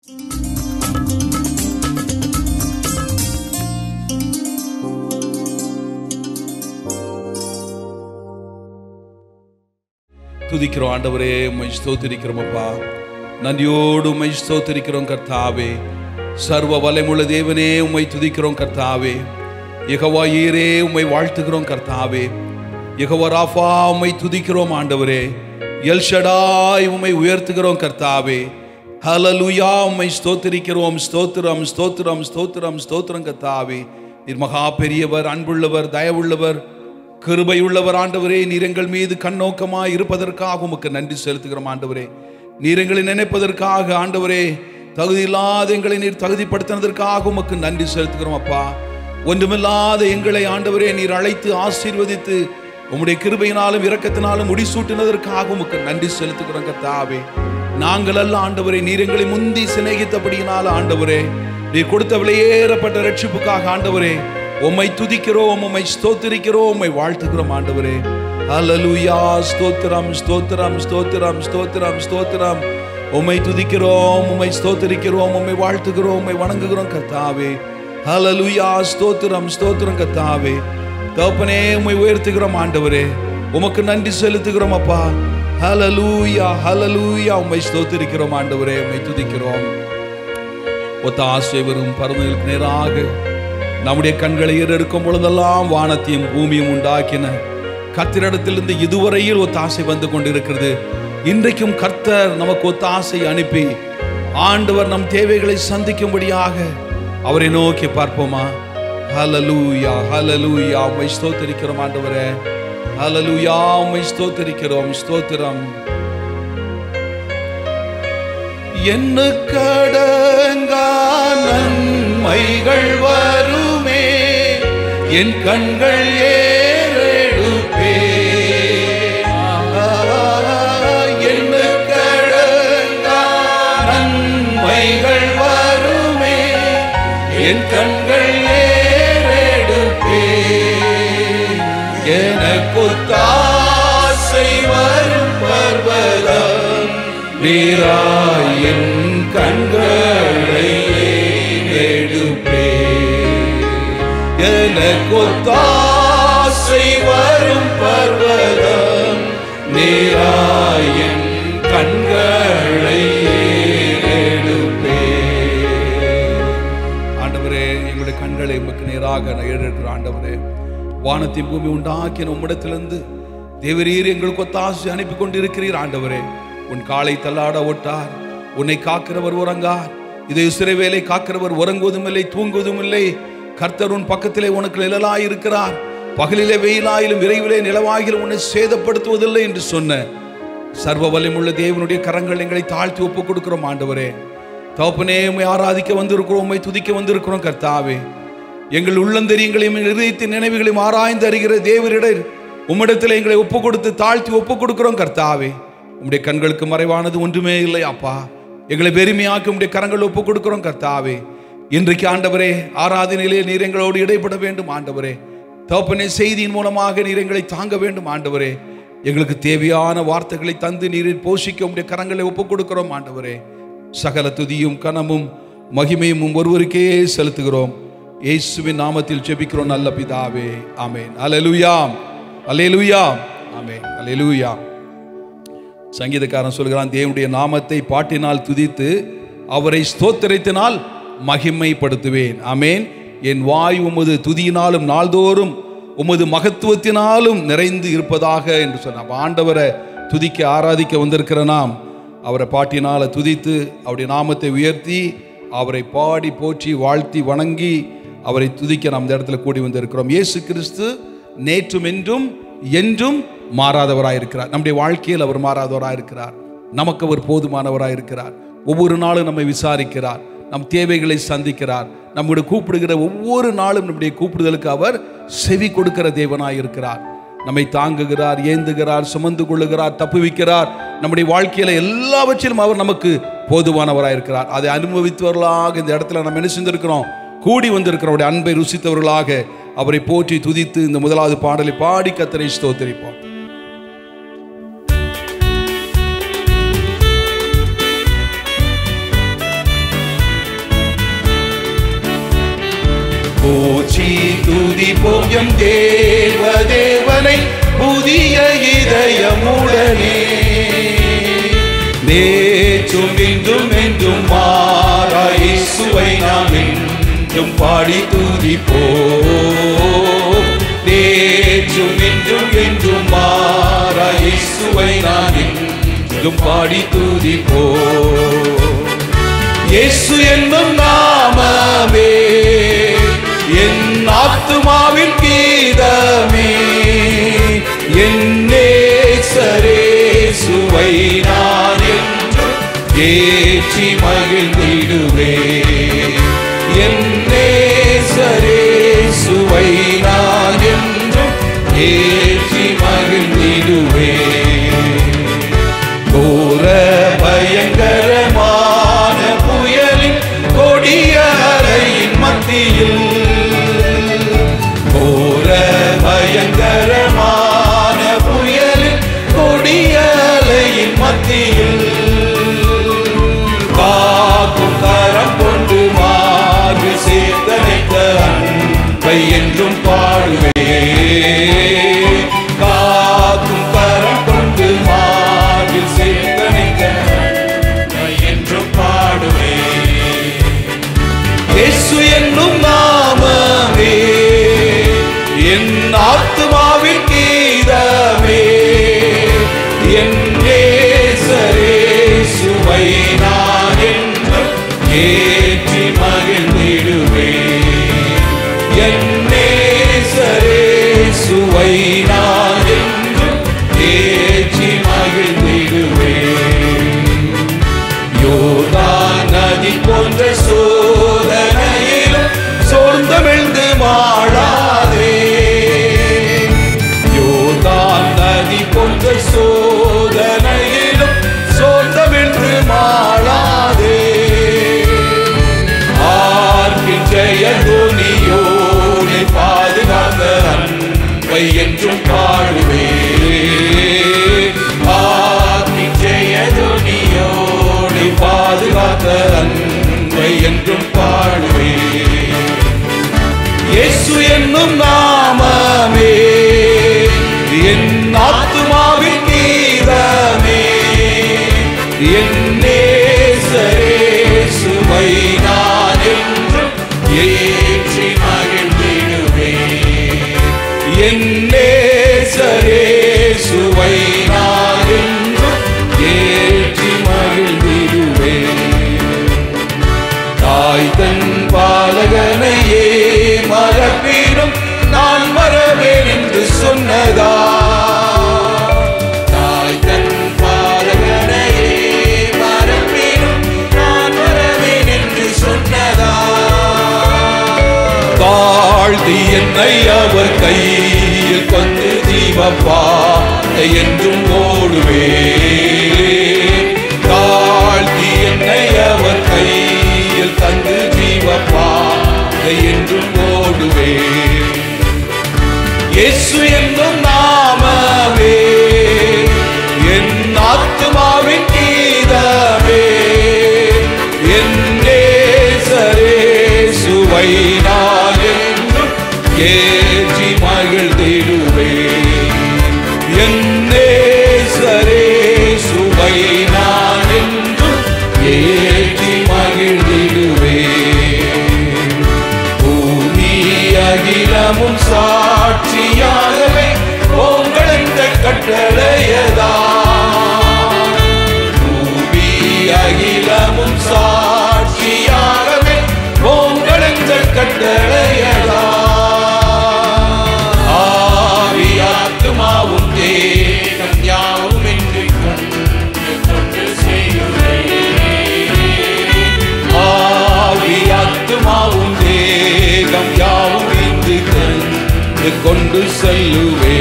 துதிக்கிறோம் ஆண்டவரே உம்மை ஸ்தோத்திரிக்கிறோம் அப்பா நன்றியோடு உம்மை ஸ்தோத்திரிக்கிறோம் கர்த்தாவே சர்வ வலைமுள்ள தேவனே உம்மை துதிக்கிறோம் கர்த்தாவே யெகோவா ஈரே உம்மை வாழ்த்துகிறோம் கர்த்தாவே யெகோவா ராஃபா உம்மை துதிக்கிறோம் ஆண்டவரே எல்ஷடாய் உம்மை உயர்த்துகிறோம் கர்த்தாவே ஹalleluya உம்மை ஸ்தோத்திரிக்கிறோம் ஸ்தோத்திரம் ஸ்தோத்திரம் ஸ்தோத்திரம் ஸ்தோத்திரம் கர்த்தாவே நீர் மகா பெரியவர் அன்புள்ளவர் தயவுள்ளவர் கிருபையுள்ளவர் ஆண்டவரே நீர் எங்கள் மீது கண்ணோக்கமாய் இருப்பதற்காக உமக்கு நன்றி செலுத்துகிறோம் ஆண்டவரே நீர் எங்களை நினைப்பதற்காக ஆண்டவரே தகுதி இல்லாத எங்களை நீர் தகுதிப்படுத்தினதற்காக உமக்கு நன்றி செலுத்துகிறோம் அப்பா ஒன்றுமில்லாத எங்களை ஆண்டவரே நீர் அழைத்து ஆசீர்வதித்து உம்முடைய கிருபையினாலும் இரக்கத்தினாலும் முடிசூட்டினதற்காக உமக்கு நன்றி செலுத்துகிறோம் கத்தாவே நாங்கள் அல்ல ஆண்டவரே நீர் எங்களை முந்தி சிநேகித்தபடியினால் ஆண்டவரே நீர் கொடுத்த விலையேறப்பட்ட ரட்சிப்புக்காக ஆண்டவரே உம்மை துதிக்கிறோம் உம்மை ஸ்தோத்திரிக்கிறோம் உம்மை வாழ்த்துகிறோம் ஆண்டவரே ஹalleluya ஸ்தோத்திரம் ஸ்தோத்திரம் ஸ்தோத்திரம் ஸ்தோத்திரம் ஸ்தோத்திரம் உம்மை துதிக்கிறோம் உம்மை ஸ்தோத்திரிக்கிறோம் உம்மை வாழ்த்துகிறோம் உம்மை வணங்குகிறோம் கர்த்தாவே ஹalleluya ஸ்தோத்திரம் ஸ்தோத்திரம் கர்த்தாவே தகப்பனே உம்மை உயர்த்துகிறோம் ஆண்டவரே உமக்கு நன்றி செலுத்துகிறோம் அப்பா ஹalleluya ஹalleluya உம்மை ஸ்தோத்திரிக்கிறோம் ஆண்டவரே உம்மை துதிக்கிறோம் ஒத்த ஆசை வரும் பரதங்களுக்கு நேராக நம்முடைய கண்களை ஏறெடுக்கும் பொழுதெல்லாம் வானத்தையும் பூமியும் உண்டாக்கின கத்திரிடத்திலிருந்து இதுவரையில் ஒத்தாசை வந்து கொண்டிருக்கிறது இன்றைக்கும் கர்த்தர் நமக்கு ஒத்தாசை அனுப்பி ஆண்டவர் நம் தேவைகளை சந்திக்கும்படியாக அவரை நோக்கி பார்ப்போமா ஹalleluya ஹalleluya உம்மை ஸ்தோத்திரிக்கிறோம் ஆண்டவரே ஹalleluya உம்மை ஸ்தோத்திரிக்கிறோம் ஸ்தோத்திரம் என்னக்கடங்கா நன்மைகள் வருமே என் கண்கள் ஏறெடுப்பே என்னக்கடங்கா நன்மைகள் வருமே என் கண்கள் ஏறெடுப்பே எனக்கு தாசை வரும் பர்வதம் வீராயின் கண்களை எடுப்பே எனக்கு தாசை வரும் பர்வதம் நீராயின் கண்களை எடுப்பே ஆண்டவரே எங்களுடைய கண்களை உமக்கு நேராக ஏறெடுக்கிற ஆண்டவரே வானத்தின் பூமி உண்டாக்கின உம்மிடத்திலிருந்து தேவரீர் எங்களுக்கு ஒத்தாசை அனுப்பி கொண்டிருக்கிறீர் ஆண்டவரே உன் காலை தள்ளாட ஓட்டார் உன்னை காக்கிறவர் உறங்கார் இதை சிறைவேலை காக்கிறவர் உறங்குவதும் இல்லை தூங்குவதும் இல்லை கர்த்தர் உன் பக்கத்திலே உனக்கு நிழலாய் இருக்கிறார் பகலிலே வெயிலாயிலும் விரைவிலே நிலவாகிலும் உன்னை சேதப்படுத்துவதில்லை என்று சொன்ன சர்வ வல்லமுள்ள தேவனுடைய கரங்கள் எங்களை தாழ்த்தி ஒப்புக் கொடுக்கிறோம் ஆண்டவரே தகப்பனே உம்மை ஆராதிக்க வந்திருக்கிறோம் உம்மை துதிக்க வந்திருக்கிறோம் கர்த்தாவே எங்கள் உள்ளந்தெரியங்களையும் இருதயத்தின் நினைவுகளையும் ஆராய்ந்து அறிகிற தேவரிடர் உம்மிடத்தில் எங்களை ஒப்புக் கொடுத்து தாழ்த்தி ஒப்புக் கொடுக்கிறோம் கர்த்தாவே உம்முடைய கண்களுக்கு மறைவானது ஒன்றுமே இல்லை அப்பா எங்களை பெருமையாக்கி உம்முடைய கரங்கள் ஒப்புக் கொடுக்கிறோம் கர்த்தாவே இன்றைக்கு ஆண்டவரே ஆராதனையிலே நீர் எங்களோடு இடைப்பட வேண்டும் ஆண்டவரே தகப்பனே செய்தியின் மூலமாக நீர் எங்களை தாங்க வேண்டும் ஆண்டவரே எங்களுக்கு தேவையான வார்த்தைகளை தந்து நீரில் போஷிக்க உம்முடைய கரங்களை ஒப்புக் கொடுக்கிறோம் ஆண்டவரே சகல துதியும் கனமும் மகிமையும் உம் ஒருவருக்கே செலுத்துகிறோம் இயேசுவின் நாமத்தில் ஜெபிக்கிறோம் நல்ல பிதாவே ஆமென் அல்லேலூயாம் அல்லேலூயாம் ஆமென் அல்லேலூயாம் சங்கீதக்காரன் சொல்கிறான் தேவனுடைய நாமத்தை பாட்டினால் துதித்து அவரை ஸ்தோத்திரத்தினால் மகிமைப்படுத்துவேன் ஆமென் என் வாய் உமது துதியினாலும் நாள்தோறும் உமது மகத்துவத்தினாலும் நிறைந்து இருப்பதாக என்று சொன்னான் அப்ப ஆண்டவரை துதிக்க ஆராதிக்க வந்திருக்கிற நாம் அவரை பாட்டினால துதித்து அவருடைய நாமத்தை உயர்த்தி அவரை பாடி போற்றி வாழ்த்தி வணங்கி அவரை துதிக்க நாம் இந்த இடத்துல கூடி வந்திருக்கிறோம் இயேசு கிறிஸ்து நேற்றும் என்றும் என்றும் மாறாதவராயிருக்கிறார் நம்முடைய வாழ்க்கையில் அவர் மாறாதவராயிருக்கிறார் நமக்கு அவர் போதுமானவராயிருக்கிறார் ஒவ்வொரு நாளும் நம்மை விசாரிக்கிறார் நம் தேவைகளை சந்திக்கிறார் நம்முடைய கூப்பிடுகிற ஒவ்வொரு நாளும் நம்முடைய கூப்பிடுதலுக்கு அவர் செவி கொடுக்கிற தேவனாயிருக்கிறார் நம்மை தாங்குகிறார் ஏந்துகிறார் சுமந்து கொள்ளுகிறார் தப்புவிக்கிறார் நம்முடைய வாழ்க்கையில எல்லாவற்றிலும் அவர் நமக்கு போதுமானவராயிருக்கிறார் அதை அனுபவித்தவர்களாக இந்த இடத்துல நம்ம என்ன செஞ்சிருக்கிறோம் கூடி வந்திருக்கிறோம் அவருடைய அன்பை ருசித்தவர்களாக அவரை போற்றி துதித்து இந்த முதலாவது பாடலை பாடி கத்தரை ஸ்தோத்தரிப்போம் போற்றி துதிப்போம் எம் தேவ தேவனை புதிய இதயமுடனே நேற்றும் இன்றும் என்றும் மாறா இயேசுவை நாம் என்றும் பாடி துதிப்போம் நேற்றும் இன்றும் என்றும் மாறா இயேசுவை நாம் என்றும் பாடி துதிப்போம் இயேசு என்னும் நாமமே என் ஆத்துமாவின் கீதமே என் நேசரேசுவை நான் என்று ஏற்றி மகிழ்ந்திடுவே என் நேசரேசுவை நான் என்று ஏற்றி மகிழ்ந்திடுவே கோர பயங்கரமான புயலின் கொடிய அலையின் மத்தியில் கோர பயங்கரமான புயலின் கொடிய அலையின் மத்தியில் காக்கும் கரம் கொண்டு மாறு சேர்த்தனைத்த அன்பை என்றும் பாடுவே காக்கும் கரம் கொண்டு மாறில் சேர்த்தனைத்த அன்பை என்றும் பாடுவே இயேசு என்னும் நாமமே என் ஆத்துமாவின் கீதமே என் நேசரேசுவை நான் என்றும் ஏற்றி மகிழ்ந்திடுவே என் நேசரேசுவை நான் என்றும் ஏற்றி மகிழ்ந்திடுவே யோர்தான் நதி போன்ற சோதனையிலும் சோர்ந்தமிழ்ந்து மாடாதே யோர்தான் நதி போன்ற சோதனையிலும் சோர்ந்தமிழ்ந்து மாடாதே ஆர்க்கின் ஜெய துணியோடு பாதுகாத்த அன்பை என்றும் பாடுவே ஆர்க்கின் ஜெய துணியோடு பாதுகாத்த அன்பை என்றும் பாடுவே இயேசு என்னும் நாமமே என் ஆத்துமாவின் கீதமே என் நேசரேசுவை நான் என்றும் ஏற்றி மகிழ்ந்திடுவே என் நேசரேசுவை நான் என்றும் ஏற்றி மகிழ்ந்திடுவே தாய் தன் பாலகனையே மறப்பினும் நான் மறவேன் என்று சொன்னதா தாய் தன் பாலகனையே மறப்பினும் நான் மறவேன் என்று சொன்னதா தாழ்த்தி என்னை அவர் கையில் கொண்டு ஜீவப்பா என்றும் ஓடுவே தாழ்த்தி என்னை அவர் கையில் தந்து ஜீவப்பா என்றும் ஓடுவே இயேசு என்னும் நாமமே என் ஆத்துமாவின் கீதமே என் நேசரேசுவை நான் என்றும் ஏற்றி மகிழ்ந்திடுவே என் நேசரேசுவை நான் என்றும் ஏற்றி மகிழ்ந்திடுவே பூமி அகிலமும் சாட்சியாகவே உங்கள் இந்த கட்டளையதா பூமி அகிலமும் சாட்சியாகவே உங்கள் இந்த கட்டளையதா ஆவி ஆத்துமாவும் தேகம் யாவும் என்று கொண்டு கொண்டு செய்யுமே ஆவி ஆத்துமாவும் தேகம் யாவும் இன்று தந்து கொண்டு செல்லுவே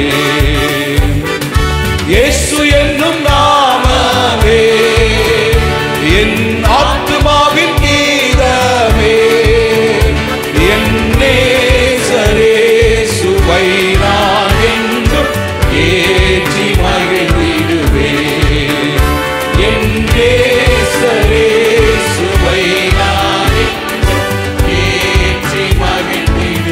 இயேசு என்னும் நாமமே என் ஆத்துமாவின் கீதமே என் நேசரேசுவை நான் என்றும் ஏற்றி மகிழ்ந்திடுவே என் நேசரேசுவை நான் என்றும் ஏற்றி மகிழ்ந்திடுவே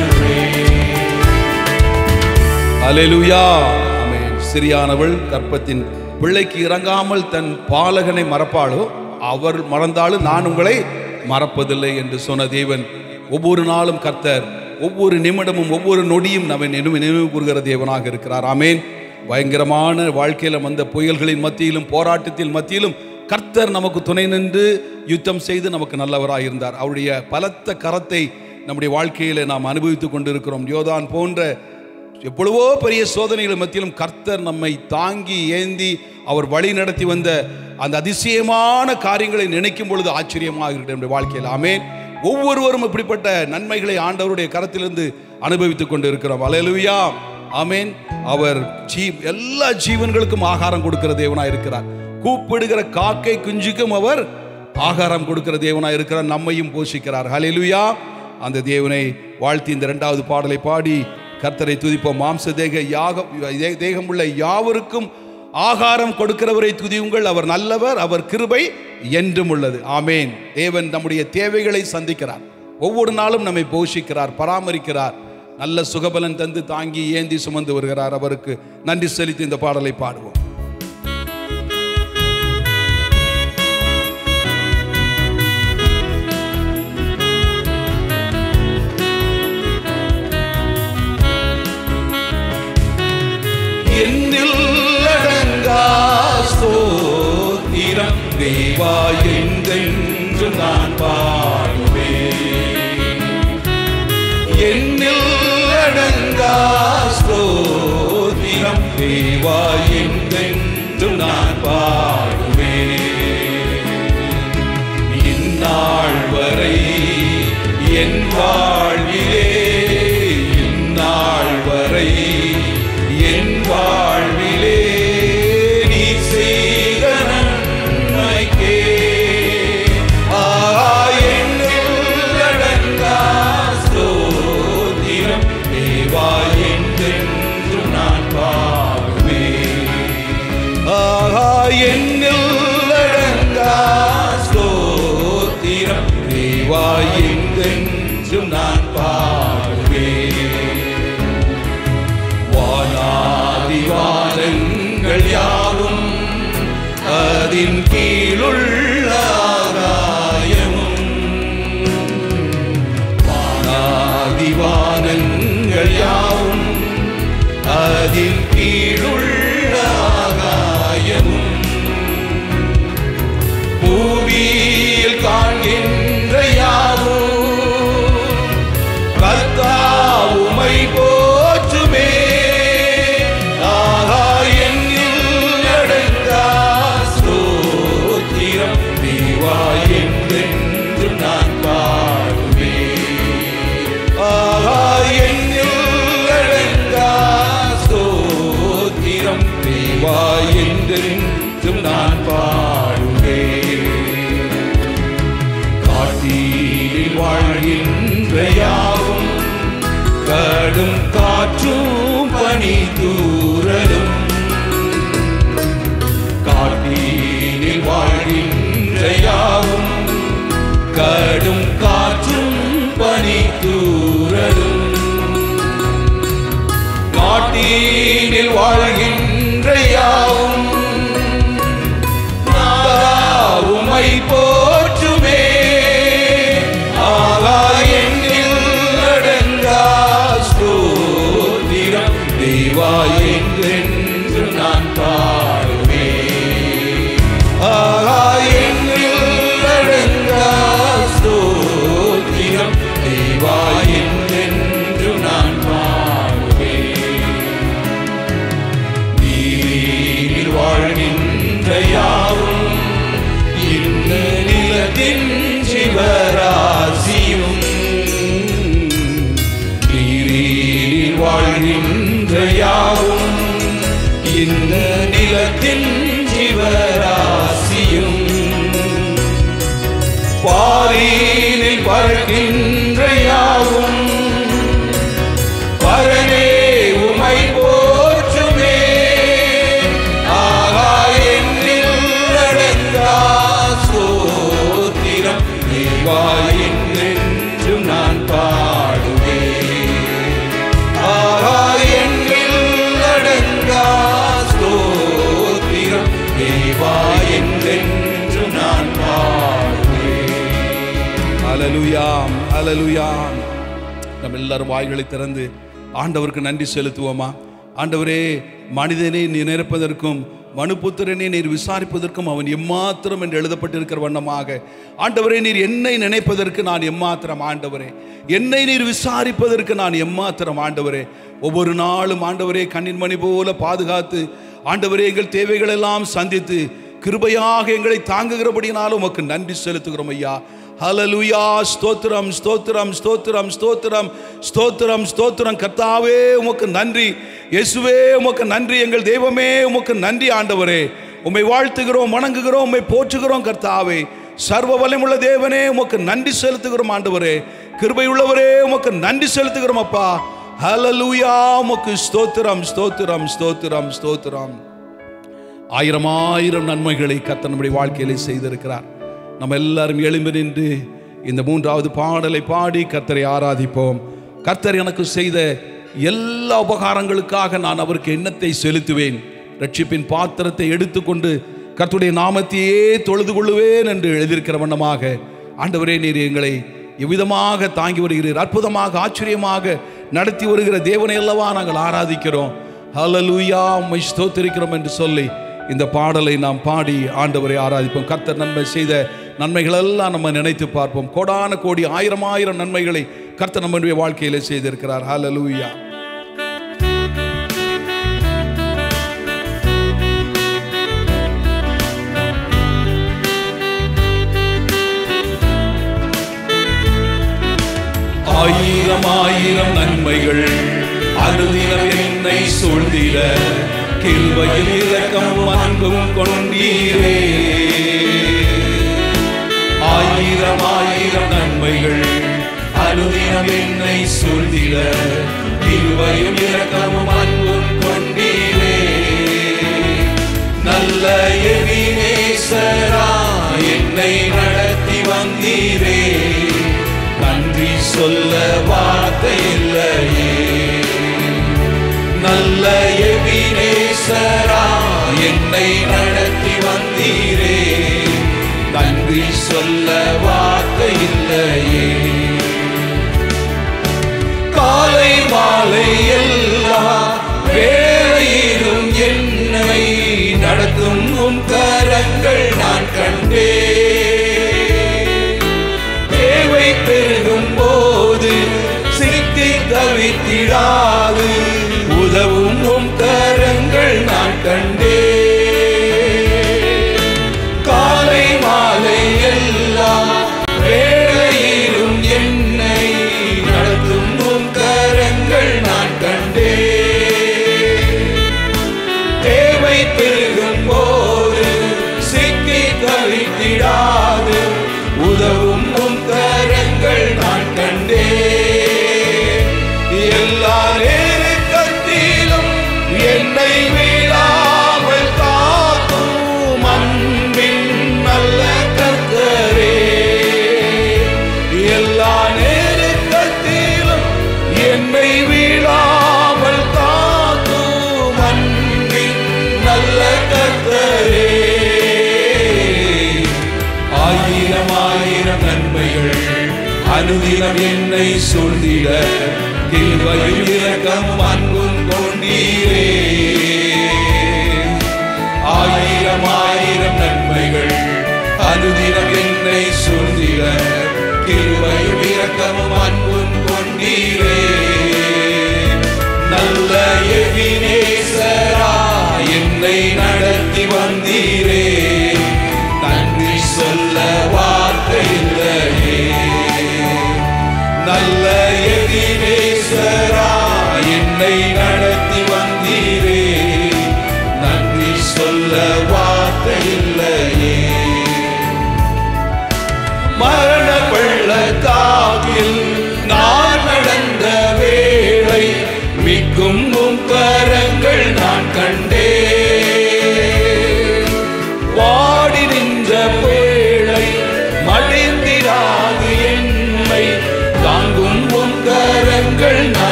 அல்லேலூயா ஆமென் சிறியானவள் கற்பத்தின் பிள்ளைக்கு இறங்காமல் தன் பாலகனை மறப்பாளோ அவர் மறந்தாலும் நான் உங்களை மறப்பதில்லை என்று சொன்ன தேவன் ஒவ்வொரு நாளும் கர்த்தர் ஒவ்வொரு நிமிடமும் ஒவ்வொரு நொடியும் நம்மை நினைவு நினைவு கூறுகிற தேவனாக இருக்கிறார் ஆமென் பயங்கரமான வாழ்க்கையில வந்த புயல்களின் மத்தியிலும் போராட்டத்தில் மத்தியிலும் கர்த்தர் நமக்கு துணை நின்று யுத்தம் செய்து நமக்கு நல்லவராக இருந்தார் அவருடைய பலத்த கரத்தை நம்முடைய வாழ்க்கையில நாம் அனுபவித்துக் கொண்டிருக்கிறோம் யோதான் போன்ற எவ்வளவோ பெரிய சோதனைகள் மத்தியிலும் கர்த்தர் நம்மை தாங்கி ஏந்தி அவர் வழி நடத்தி வந்த அந்த அதிசயமான காரியங்களை நினைக்கும் பொழுது ஆச்சரியமாக இருக்கிறது நம்முடைய வாழ்க்கையில் ஆமென் ஒவ்வொருவரும் இப்படிப்பட்ட நன்மைகளை ஆண்டவருடைய கரத்திலிருந்து அனுபவித்துக் கொண்டு இருக்கிறோம் அலையலுயா ஆமென் அவர் ஜீ எல்லா ஜீவன்களுக்கும் ஆகாரம் கொடுக்கிற தேவனாய் இருக்கிறார் கூப்பிடுகிற காக்கை குஞ்சுக்கும் அவர் ஆகாரம் கொடுக்கிற தேவனாய் இருக்கிறார் நம்மையும் போஷிக்கிறார் ஹalleluya அந்த தேவனை வாழ்த்தி இந்த இரண்டாவது பாடலை பாடி கர்த்தரை துதிப்போம் மாம்ச தேக யாக தே- தேகமுள்ள யாவருக்கும் ஆகாரம் கொடுக்கிறவரை துதியுங்கள் அவர் நல்லவர் அவர் கிருபை என்றும் உள்ளது ஆமேன் தேவன் நம்முடைய தேவைகளை சந்திக்கிறார் ஒவ்வொரு நாளும் நம்மை போஷிக்கிறார் பராமரிக்கிறார் நல்ல சுகபலன் தந்து தாங்கி ஏந்தி சுமந்து வருகிறார் அவருக்கு நன்றி செலுத்தி இந்த பாடலை பாடுவோம் என்னில் அடங்கா ஸ்தோத்திரம் தேவா என்றென்று நான் பாடுவேன் என்னில் அடங்கா ஸ்தோத்திரம் தேவா என்றென்று நான் பாடுவேன் இந்நாள் வரை என் வாழ்விலே இந்நாள் வரை என் வாழ்விலே நீ செய்த நன்மைக்கே ஆஹா, என்னில் அடங்கா ஸ்தோத்திரம் தேவா என்றென்றும் நான் பாடுவேன் ஆஹா என்னில் அடங்கா ஸ்தோத்திரம் தேவா எங்கென்றும் நான் பாடுவேன் வானாதிவானங்கள் யாவும் அதின் கீழுள்ள ஆகாயமும் வானாதிவானங்கள் யாவும் அதின் கீழுள்ள ஆகாயமும் பூமியில் காண்கின்ற யாவும் கர்த்தாவுமை போற்றுமே ஆகா என்னில் அடங்கா ஸ்தோத்திரம் தேவா என்றென்று நான் பாடுவேன் ஆகா என்னில் அடங்கா ஸ்தோத்திரம் தேவா என்றென்றும் நான் பாடுவேன் காட்டில் வாழ்கின்ற யாவும் கடும் காற்றும் பனி தூரலும் காட்டினில் வாழ்கின்ற யாவும் கடும் காற்றும் பனி தூரலும் காட்டினில் வாழ்கின்ற யாவும் உமை போற்றுமே ஆகா என்னில் அடங்கா ஸ்தோத்திரம் தேவா என்றென்று நான் பாடுவேன் ஆகா என்னில் அடங்கா ஸ்தோத்திரம் தேவா என்றென்று நான் பாடுவேன் நீரில் வாழ்கின்ற யாவும் இந்த நிலத்தின் சிவராசியும் நீரில் வாழ்கின்ற யாவும் இந்த நிலத்தின் சிவராசியும் பாரினில் பறக்கின்ற யாவும் பரனே உமை போற்றுமே ஆகா என்னில் அடங்கா சோத்திரம் தேவா என்றென்றும் நான் பாடுவேன் ஆகா என்னில் ஹalleluya ஹalleluya நம்ம எல்லாரும் வாய்களை திறந்து ஆண்டவருக்கு நன்றி செலுத்துவோமா ஆண்டவரே மனிதனை நீ நினைப்பதற்கும் மனுபுத்திரனை நீர் விசாரிப்பதற்கும் அவன் எம்மாத்திரம் என்று எழுதப்பட்டிருக்கிற வண்ணமாக ஆண்டவரே நீர் என்னை நினைப்பதற்கு நான் எம்மாத்திரம் ஆண்டவரே என்னை நீர் விசாரிப்பதற்கு நான் எம்மாத்திரம் ஆண்டவரே ஒவ்வொரு நாளும் ஆண்டவரே கண்ணின் மணி போல பாதுகாத்து ஆண்டவரே எங்கள் தேவைகள் எல்லாம் சந்தித்து கிருபையாக எங்களை தாங்குகிறபடினாலும் உமக்கு நன்றி செலுத்துகிறோம் ஐயா ஹalleluya ஸ்தோத்திரம் ஸ்தோத்திரம் ஸ்தோத்திரம் ஸ்தோத்திரம் ஸ்தோத்திரம் ஸ்தோத்திரம் கர்த்தாவே உமக்கு நன்றி இயேசுவே உமக்கு நன்றி எங்கள் தெய்வமே உமக்கு நன்றி ஆண்டவரே உம்மை வாழ்த்துகிறோம் வணங்குகிறோம் உம்மை போற்றுகிறோம் கர்த்தாவே சர்வ வல்லமுள்ள தேவனே உமக்கு நன்றி செலுத்துகிறோம் ஆண்டவரே கிருபை உள்ளவரே உமக்கு நன்றி செலுத்துகிறோம் அப்பா ஹalleluya உமக்கு ஸ்தோத்திரம் ஸ்தோத்திரம் ஸ்தோத்திரம் ஸ்தோத்திரம் ஆயிரம் ஆயிரம் நன்மைகளை கர்த்தர் நம்முடைய வாழ்க்கையிலே செய்திருக்கிறார் நம்ம எல்லாரும் எழும்பி நின்று இந்த மூன்றாவது பாடலை பாடி கர்த்தரை ஆராதிப்போம் கர்த்தர் எனக்கு செய்த எல்லா உபகாரங்களுக்காக நான் அவருக்கு எண்ணத்தை செலுத்துவேன் ரட்சிப்பின் பாத்திரத்தை எடுத்துக்கொண்டு கர்த்தருடைய நாமத்தையே தொழுது கொள்ளுவேன் என்று எழுதியிருக்கிற வண்ணமாக ஆண்டவரே நீர் எங்களை எவ்விதமாக தாங்கி வருகிறீர் அற்புதமாக ஆச்சரியமாக நடத்தி வருகிற தேவனை அல்லவா நாங்கள் ஆராதிக்கிறோம் ஹalleluya உம்மை ஸ்தோத்திரிக்கிறோம் என்று சொல்லி இந்த பாடலை நாம் பாடி ஆண்டவரை ஆராதிப்போம் கர்த்தர் நன்மை செய்த நன்மைகள் எல்லாம் நம்ம நினைத்து பார்ப்போம் கோடான கோடி ஆயிரம் ஆயிரம் நன்மைகளை கர்த்தர் நம்முடைய வாழ்க்கையில செய்திருக்கிறார் ஹalleluya ஆயிரம் ஆயிரம் நன்மைகள் அனுதினம் என்னை சூழ்ந்திட கிருபையில் இரக்கம் அன்பும் கொண்டீரே ஆயிரம் ஆயிரம் நன்மைகள் அனுதினம் என்னை சூழ்ந்திட கிருபையும் இரக்கமும் அன்பும் கொண்டீரே நல்ல எவினேசரா என்னை நடத்தி வந்தீரே நன்றி சொல்ல வார்த்தை இல்லையே நல்ல எபினேசரா என்னை நடத்தி வந்தீரே நன்றி சொல்ல வார்த்தை இல்லையே காலை மாலை எல்லா வேளையிலும் என்னை நடத்தும் உன் கரங்கள் நான் கண்டேன் தேவை பெருகும் போது சிக்கி தவித்திடாது உதவும் உம் கரங்கள் நான் கண்டே காலை மாலை எல்லா வேளையிலும் என்னை நடத்தும் உம் கரங்கள் நான் கண்டே தேவை பெருகும் போது சிக்கி தவித்திடாது உதவும் உம் கரங்கள் நான் கண்டே எல்லா நேரத்திலும் என்னை வீழாமல் காக்கும் அன்பின் நல்ல கர்த்தரே எல்லா நேரத்திலும் என்னை வீழாமல் காக்கும் அன்பின் நல்ல கர்த்தரே ஆயிரம் ஆயிரம் நன்மைகள் அனுதினம் என்னை சூழ்ந்திட கிருபையும் இரக்கம் அன்பும் கொண்டீரே ஆயிரம் ஆயிரம் நன்மைகள் அனுதினம் என்னை சூழ்ந்திட கிருபையும் இரக்கமும் அன்பும் கொண்டீரே நல்ல எவினேசரா என்னை நடத்தி வந்தீரே நன்றி சொல்ல வார்த்தை இல்லையே நல்ல எதிரேஸ்வரா என்னை நடத்தி வந்தீரே நன்றி சொல்ல வார்த்தை இல்லையே மரண பள்ளத்தாக்கில் நான் நடந்த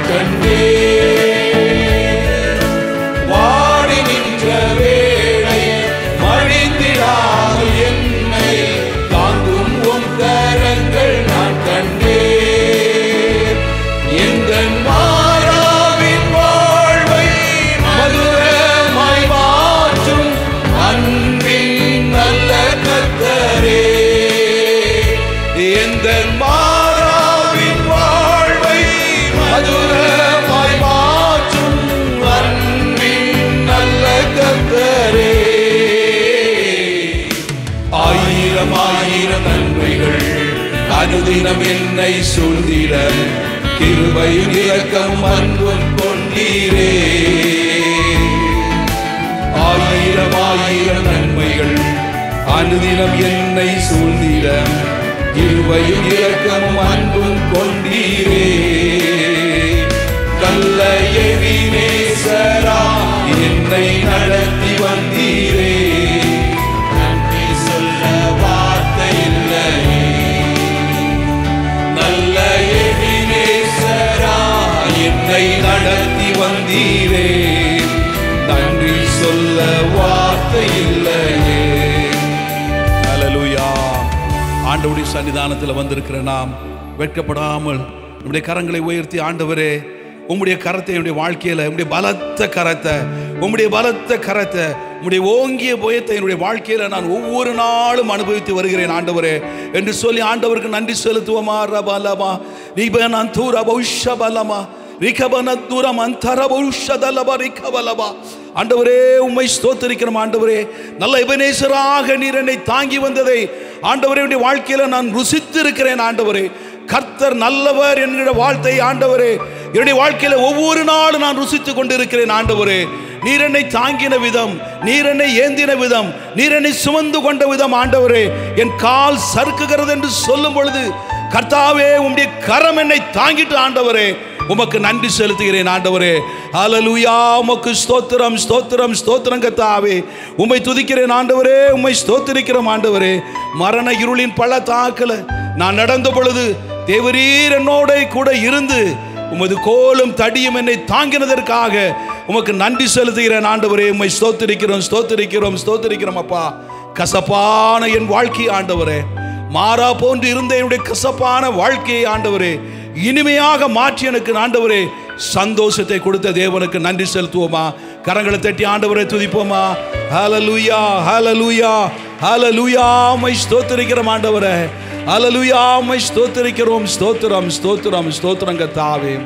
கண்டேன் வாடி நின்ற வேளை மழிந்திடாது என்னை தாங்கும் உன் கரங்கள் நான் கண்டேன் எந்த மாறாவின் வாழ்வை மதுரமாய் மாற்றும் அன்பின் நல்ல கத்தரே எந்த மாறாவின் வாழ்வை மதுரமாய் மாற்றும் அன்பின் நல்ல கத்தரே ஆயிரம் ஆயிரம் நன்மைகள் அனுதினம் என்னை சூழ்ந்திட கிருபையும் இரக்கம் அன்பும் கொண்டீரே ஆயிரம் ஆயிரம் நன்மைகள் அனுதினம் என்னை சூழ்ந்திட கிருபையும் இரக்கமும் அன்பும் கொண்டீரே கல்ல எவினேசரா என்னை நடத்தி வந்தீரே நன்றி சொல்ல வார்த்தை இல்லையே நல்ல எபினேசரா என்னை நடத்தி வந்தீரே நன்றி சொல்ல வார்த்தை இல்லையே ஹalleluya ஆண்டவருடைய சன்னிதானத்தில் வந்திருக்கிற நாம் வெட்கப்படாமல் நம்முடைய கரங்களை உயர்த்தி ஆண்டவரே உம்முடைய கரத்தை என்னுடைய வாழ்க்கையில உம்முடைய பலத்த கரத்தை உம்முடைய பலத்த கரத்தை உம்முடைய ஓங்கிய புயத்தை என்னுடைய வாழ்க்கையில நான் ஒவ்வொரு நாளும் அனுபவித்து வருகிறேன் ஆண்டவரே என்று சொல்லி ஆண்டவருக்கு நன்றி செலுத்துவோமா ரபலமா நிபனான் தூர பௌஷபலமா ரிகபன தூரம் அந்தர பௌஷதலப ரிகபலபா ஆண்டவரே உம்மை ஸ்தோத்தரிக்கிறோம் ஆண்டவரே நல்ல எபனேசராக நீர் என்னை தாங்கி வந்ததை ஆண்டவரே என்னுடைய வாழ்க்கையில நான் ருசித்து இருக்கிறேன் ஆண்டவரே கர்த்தர் நல்லவர் என்கிற வாழ்த்தை ஆண்டவரே என்னுடைய வாழ்க்கையில ஒவ்வொரு நாளும் நான் ருசித்து கொண்டிருக்கிறேன் ஆண்டவரே நீர் என்னை தாங்கின விதம் நீர் என்னை ஏந்தின விதம் நீர் என்னை சுமந்து கொண்ட விதம் ஆண்டவரே என் கால் சறுக்குகிறது என்று சொல்லும் பொழுது கர்த்தாவே உம்முடைய கரம் என்னை தாங்கிட்டு ஆண்டவரே உமக்கு நன்றி செலுத்துகிறேன் ஆண்டவரே ஹalleluya உமக்கு ஸ்தோத்திரம் ஸ்தோத்திரம் ஸ்தோத்திரம் கர்த்தாவே உம்மை துதிக்கிறேன் ஆண்டவரே உம்மை ஸ்தோத்திரிக்கிறோம் ஆண்டவரே மரண இருளின் பள்ளத்தாக்குல நான் நடந்த பொழுது தேவரீர் என்னோட கூட இருந்து உமது கோலும் தடியும் என்னை தாங்கினதற்காக உமக்கு நன்றி செலுத்துகிறேன் ஆண்டவரே உம்மை ஸ்தோத்திரிக்கிறோம் ஸ்தோத்திரிக்கிறோம் ஸ்தோத்திரிக்கிறோம் அப்பா கசப்பான என் வாழ்க்கை ஆண்டவரே மாறா போன்று இருந்த என்னுடைய கசப்பான வாழ்க்கையை ஆண்டவரே இனிமையாக மாற்றி எனக்கு ஆண்டவரே சந்தோஷத்தை கொடுத்த தேவனுக்கு நன்றி செலுத்துவோமா கரங்களை தட்டி ஆண்டவரை துதிப்போமா ஹalleluya ஹalleluya ஹalleluya மை ஸ்தோத்திரிக்கிறோம் ஆண்டவரே ஹalleluya மை ஸ்தோத்திரிக்கிறோம் ஸ்தோத்திரம் ஸ்தோத்திரம் ஸ்தோத்திரம் கர்த்தாவே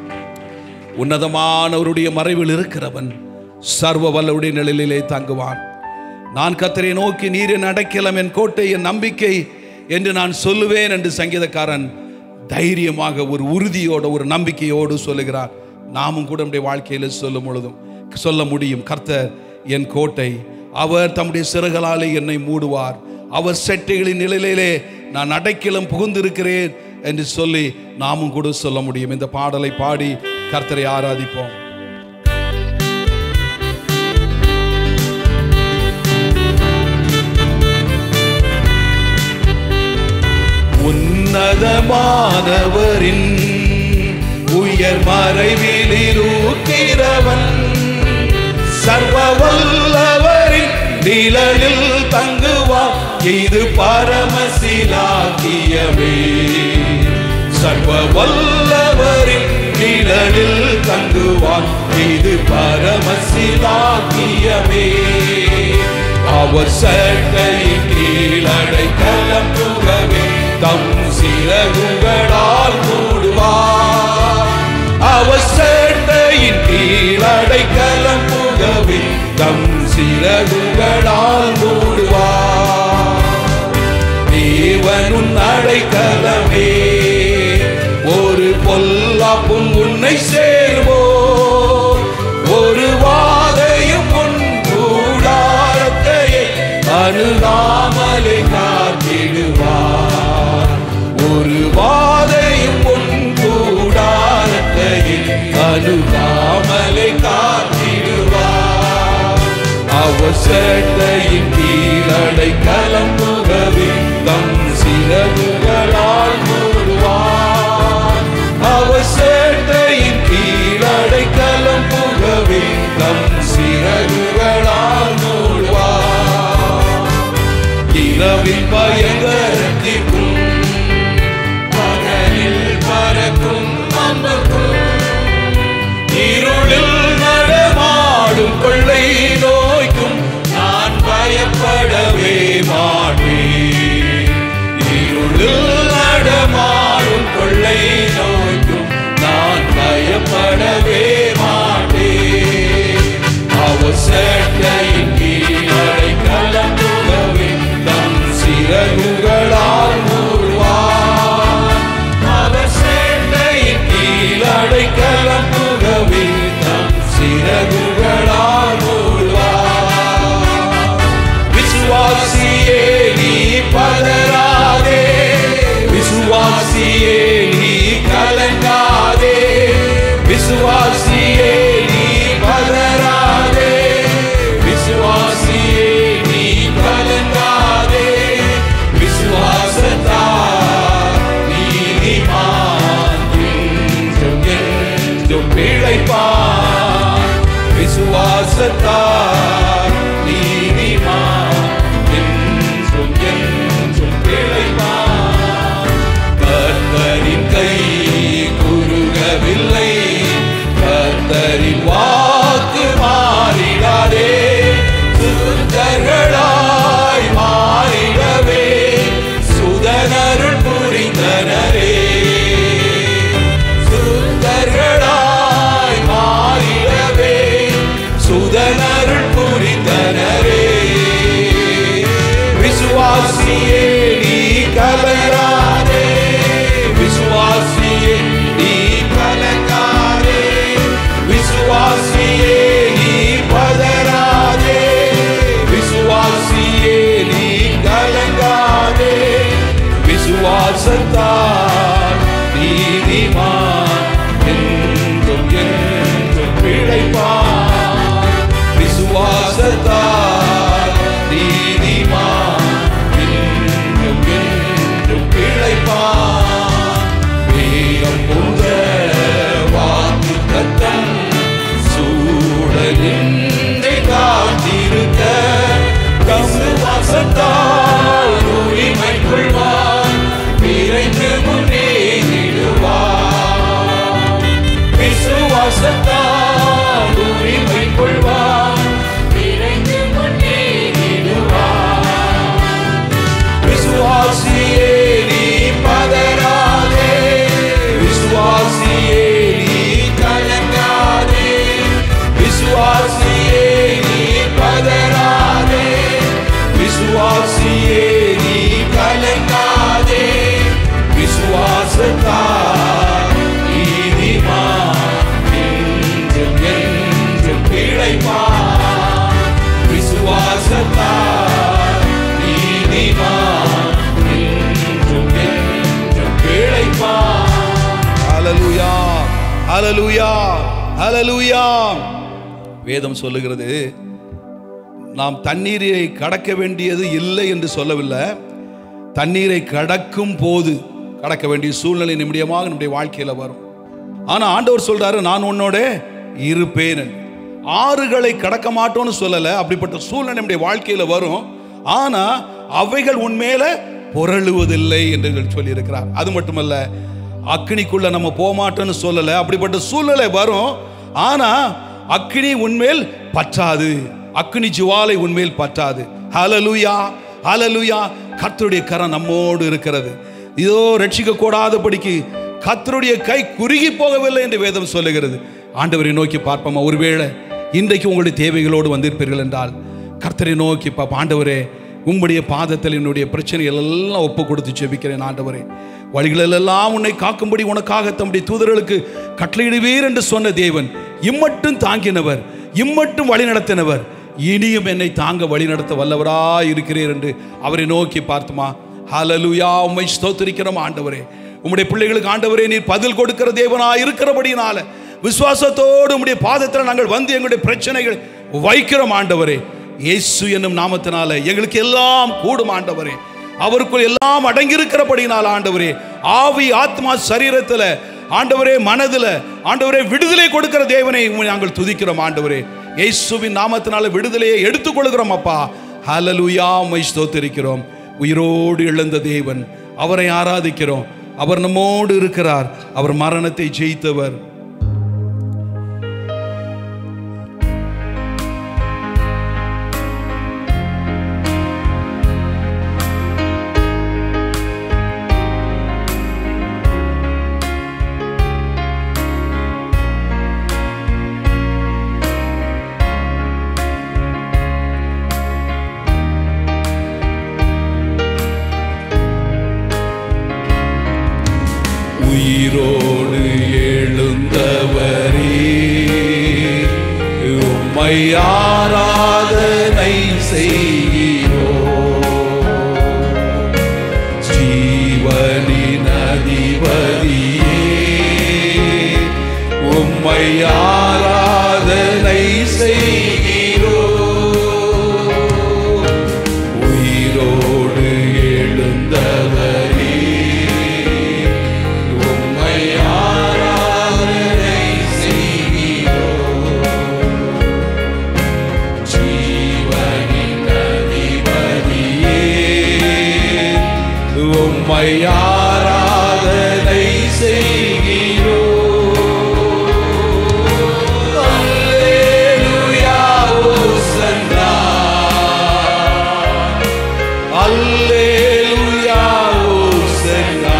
உன்னதமானவருடைய மறைவில் இருக்கிறவன் சர்வ வல்லவுடைய நிழலிலே தங்குவான் நான் கத்தரை நோக்கி நீரின் அடைக்கலம் என் கோட்டை என் நம்பிக்கை என்று நான் சொல்லுவேன் என்று சங்கீதக்காரன் தைரியமாக ஒரு உறுதியோடு ஒரு நம்பிக்கையோடு சொல்லுகிறார் நாமும் கூட நம்முடைய வாழ்க்கையில் சொல்லும் பொழுதும் சொல்ல முடியும் கர்த்தர் என் கோட்டை அவர் தம்முடைய சிறகளாலே என்னை மூடுவார் அவர் செட்டைகளின் நிழலிலே நான் அடைக்கலம் புகுந்திருக்கிறேன் என்று சொல்லி நாமும் கூட சொல்ல முடியும் இந்த பாடலை பாடி கர்த்தரை ஆராதிப்போம் உன்னதமானவரின் உயர் மறைவில் ஊக்கிறவன் சர்வ வல்லவரின் நிழலில் தங்குவான் இது பரமசிலாக்கியமே சர்வ வல்லவரின் நிழலில் தங்குவான் இது பரமசிலாக்கியமே அவர் சட்டையின் கீழடை கலம் புகவே தம் சிறகுகளால் மூடுவார் அவர் சட்டையின் கீழடை கலம் புகவே தம் சிறகுகளால் மூடுவார் தேவனுன் அடைக்கலமே ஒரு பொல்லாப்பும் உன்னை சேர்வோ ஒரு வாதையும் உன் கூடாரத்தையே அணுகாமலே காத்திடுவார் ஒரு வாதையும் உன் கூடாரத்தையே அணுகாமலே காத்திடுவார் அவசட்டையின் கீழடை கலம்புகவே தம் சிறகுகளால் மூடுவார் அவசட்டையின் தம் சிறகுகளால் மூடுவார் இரவின் பயங்கரத்திற்கும் பகலில் பறக்கும் அம்புக்கும் இருளில் நடமாடும் கொள்ளை நோய்க்கும் நான் பயப்படவே மாட்டேன் இருளில் நடமாடும் கொள்ளை நோய்க்கும் நான் பயப்படவே மாட்டேன் அவர் சேட்டையின் கீழடை கலந்துகவே தம் சிறகுகளால் மூடுவார் அவர் சேட்டையின் கீழடை கலந்துகவே தம் சிறகுகளால் மூடுவார் விசுவாசியே நீ பதறாதே விசுவாசியே நீ கலங்காதே விசுவாசியே நீ பதறாதே விசுவாசியே நீ கலங்காதே விசுவாசத்தால் நீதிமான் என்றும் என்றும் பிழைப்பான் விசுவாசத்தால் நீதிமான் என்றும் என்றும் பிழைப்பான் கர்த்தரின் கை குறுகவில்லை கர்த்தரின் வாக்கு மாறிடாதே சுத்தர்களாய் மாறிடவே சுதனருள் புரிந்தனரே சுத்தர்களாய் மாறிடவே சுதனருள் புரிந்தனரே விசுவாசியே நீ கலங்காதே விசுவாசியே நீ கலங்காதே விசுவாசியே நீ பதறாதே விசுவாசியே நீ கலங்காதே விசுவாசத்தால் நீதிமான் என்றும் என்றும் பிழைப்பான் விசுவாசத்தால் நீதிமான் என்றும் என்றும் பிழைப்பான் வேகம் போன்ற வாக்கு தத்தம் சூழலின்றி காத்திருக்க விசுவாசத்தால் உரிமை கொள்வான் விரைந்து முன்னேறிடுவான் விசுவாசத்தால் உரிமை கொள்வான் விரைந்து முன்னேறிடுவான் விசுவாசியே நீ பதறாதே விசுவாசியே நீ கலங்காதே விசுவாசியே நீ பதறாதே விசுவாசியே நீ கலங்காதே விசுவாசத்தால் நீதிமான் என்றும் என்றும் பிழைப்பான் விசுவாசத்தால் நீதிமான் என்றும் என்றும் பிழைப்பான் ஹalleluya ஹalleluya ஹalleluya வேதம் சொல்லுகிறது நாம் தண்ணீரை கடக்க வேண்டியது இல்லை என்று சொல்லவில்லை தண்ணீரை கடக்கும் போது கடக்க வேண்டிய சூழ்நிலை நிமிடமாக நம்முடைய வாழ்க்கையில வரும் ஆனா ஆண்டவர் சொல்றாரு நான் உன்னோட இருப்பேன் என்று. ஆறுகளை கடக்க மாட்டோம்னு சொல்லல அப்படிப்பட்ட சூழ்நிலை நம்முடைய வாழ்க்கையில வரும் ஆனா அவைகள் உன்மேல புரளுவதில்லை என்று சொல்லி இருக்கிறார் அது மட்டுமல்ல அக்னிக்குள்ள நம்ம போக மாட்டோம்னு சொல்லல அப்படிப்பட்ட சூழ்நிலை வரும் ஆனா அக்னி உன்மேல் பற்றாது அக்னி ஜுவாலை உன்மேல் பற்றாது ஹalleluya ஹalleluya கர்த்தருடைய கரம் நம்மோடு இருக்கிறது இதோ ரட்சிக்க கூடாதபடிக்கு கர்த்தருடைய கை குறுகி போகவில்லை என்று வேதம் சொல்லுகிறது ஆண்டவரை நோக்கி பார்ப்போமா ஒருவேளை இன்றைக்கு உங்களுடைய தேவைகளோடு வந்திருப்பீர்கள் என்றால் கர்த்தரை நோக்கி பார்ப்போம் ஆண்டவரே உம்முடைய பாதத்தில் என்னுடைய பிரச்சனைகள் எல்லாம் ஒப்பு கொடுத்து ஜெபிக்கிறேன் ஆண்டவரே வழிகளெல்லாம் உன்னை காக்கும்படி உனக்காக தம்முடைய தூதர்களுக்கு கட்டளையிடுவீர் என்று சொன்ன தேவன் இம்மட்டும் தாங்கினவர் இம்மட்டும் வழி நடத்தினவர் இனியும் என்னை தாங்க வழி நடத்த வல்லவராய் இருக்கிறீர் என்று அவரை நோக்கி பார்த்துமா ஹalleluya உம்மை ஸ்தோத்திரிக்கிறோம் ஆண்டவரே உம்முடைய பிள்ளைகளுக்கு ஆண்டவரே நீர் பதில் கொடுக்கிற தேவனாய் இருக்கிறபடினால விசுவாசத்தோடு உம்முடைய பாதத்தில் நாங்கள் வந்து எங்களுடைய பிரச்சனைகளை வைக்கிறோம் ஆண்டவரே இயேசு என்னும் நாமத்தினால எங்களுக்கு எல்லாம் கூடும் ஆண்டவரே அவருக்குள் எல்லாம் அடங்கியிருக்கிறபடினால் ஆண்டவரே ஆவி ஆத்மா சரீரத்தில் ஆண்டவரே மனதில் ஆண்டவரே விடுதலை கொடுக்கிற தேவனை உம்மை நாங்கள் துதிக்கிறோம் ஆண்டவரே இயேசுவின் நாமத்தினால விடுதலையை எடுத்துக்கொள்கிறோம் அப்பா ஹalleluya மை ஸ்தோத்திரிக்கிறோம் உயிரோடு எழுந்த தேவன் அவரை ஆராதிக்கிறோம் அவர் நம்மோடு இருக்கிறார் அவர் மரணத்தை ஜெயித்தவர் உயிரோடு எழுந்தவரே உம்மை ஆராதனை செய்கிறோ ஜீவனின் அதிபதியே உம்மை ஆராதனை செய்கிறோ உயிரோடு எழுந்தவரே உம்மை ஆராதனை செய்கிறோம். ஜீவனின் அதிபதியே, உம்மை ஆராதனை செய்கிறோம். அல்லேலூயா, ஓசன்னா. அல்லேலூயா, ஓசன்னா.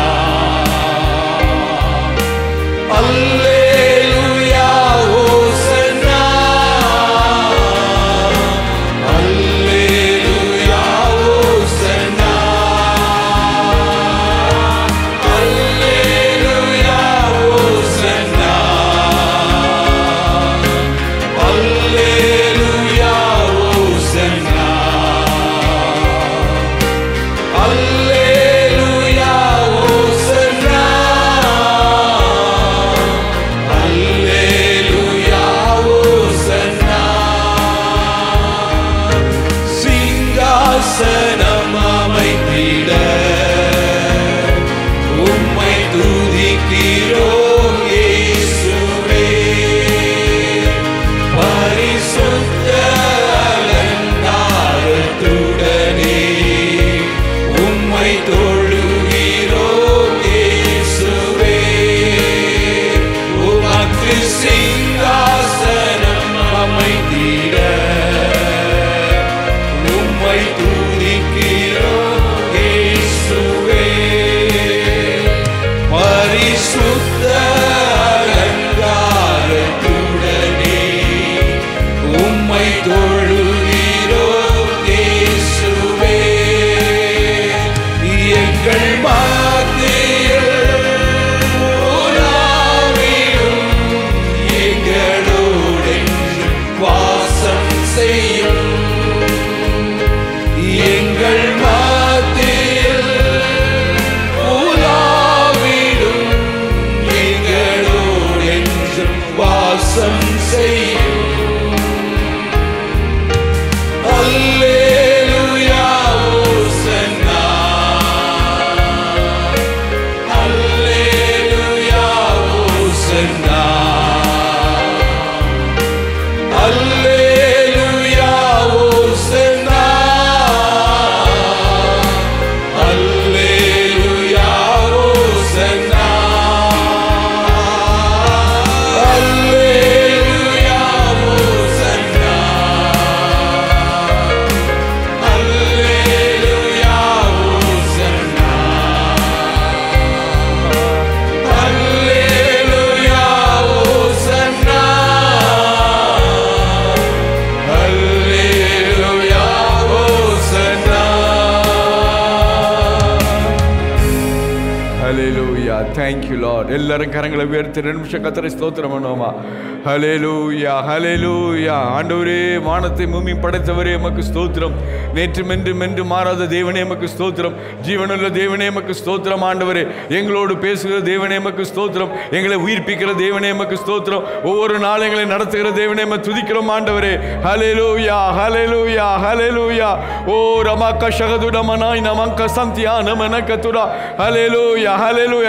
அல்லேலூயா, ஓசன்னா. அல்லேலூயா, ஓசன்னா. அல்லேலூயா, ஓசன்னா. அல்லேலூயா, ஓசன்னா. அல்லேலூயா, ஓசன்னா. அல்லேலூயா, ஓசன்னா. சிங்காசனம் அமைத்திட உம்மை துதிக்கிறோம் இயேசுவே. பரிசுத்த அலங்காரத்துடனே உம்மை தொழுகிறோம் இயேசுவே. உமக்கு சிங்காசனம் அமைத்திட உம்மை துதிக்கிறோம் இயேசுவே. பரிசுத்த அலங்காரத்துடனே உம்மை தொழுகிறோம் இயேசுவே. எங்கள் மத்தியில் உலாவிடும் எங்களோடென்று வாசம் செய்யும் எங்கள் மத்தியில் உலாவிடும் எங்களோடென்றும் வாசம் செய்யும் அல்லேலூயா ஓசன்னா அல்லேலூயா ஓசன்னா அல்லேலூயா ஓசன்னா அல்லேலூயா ஓசன்னா அல்லேலூயா ஓசன்னா அல்லேலூயா ஓசன்னா அல்லேலூயா ஓசன்னா அல்லேலூயா ஓசன்னா ஹalleluya thank you lord எல்லாரும் கரங்களை உயர்த்தி ரெண்டு நிமிஷம் கத்தரை ஸ்தோத்திரம் பண்ணுவோமா ஹalleluya ஹalleluya ஆண்டவரே வானத்தை பூமி படைத்தவரே எமக்கு ஸ்தோத்திரம் நேற்று மென்று மென்று மாறாத தேவனே எமக்கு ஸ்தோத்திரம் ஜீவனுள்ள தேவனே எமக்கு ஸ்தோத்திரம் ஆண்டவரே எங்களோடு பேசுகிற தேவனே எமக்கு ஸ்தோத்திரம் எங்களை உயிர்ப்பிக்கிற தேவனே எமக்கு ஸ்தோத்திரம் ஒவ்வொரு நாள் எங்களை நடத்துகிற தேவனே எம துதிக்கிறோம் ஆண்டவரே ஹalleluya ஹalleluya ஹalleluya ஓ ரமக்க ஷகதுடமனாய் நமக்க சந்தியா நமனக்க துரா ஹalleluya ஹalleluya நல்ல நல்ல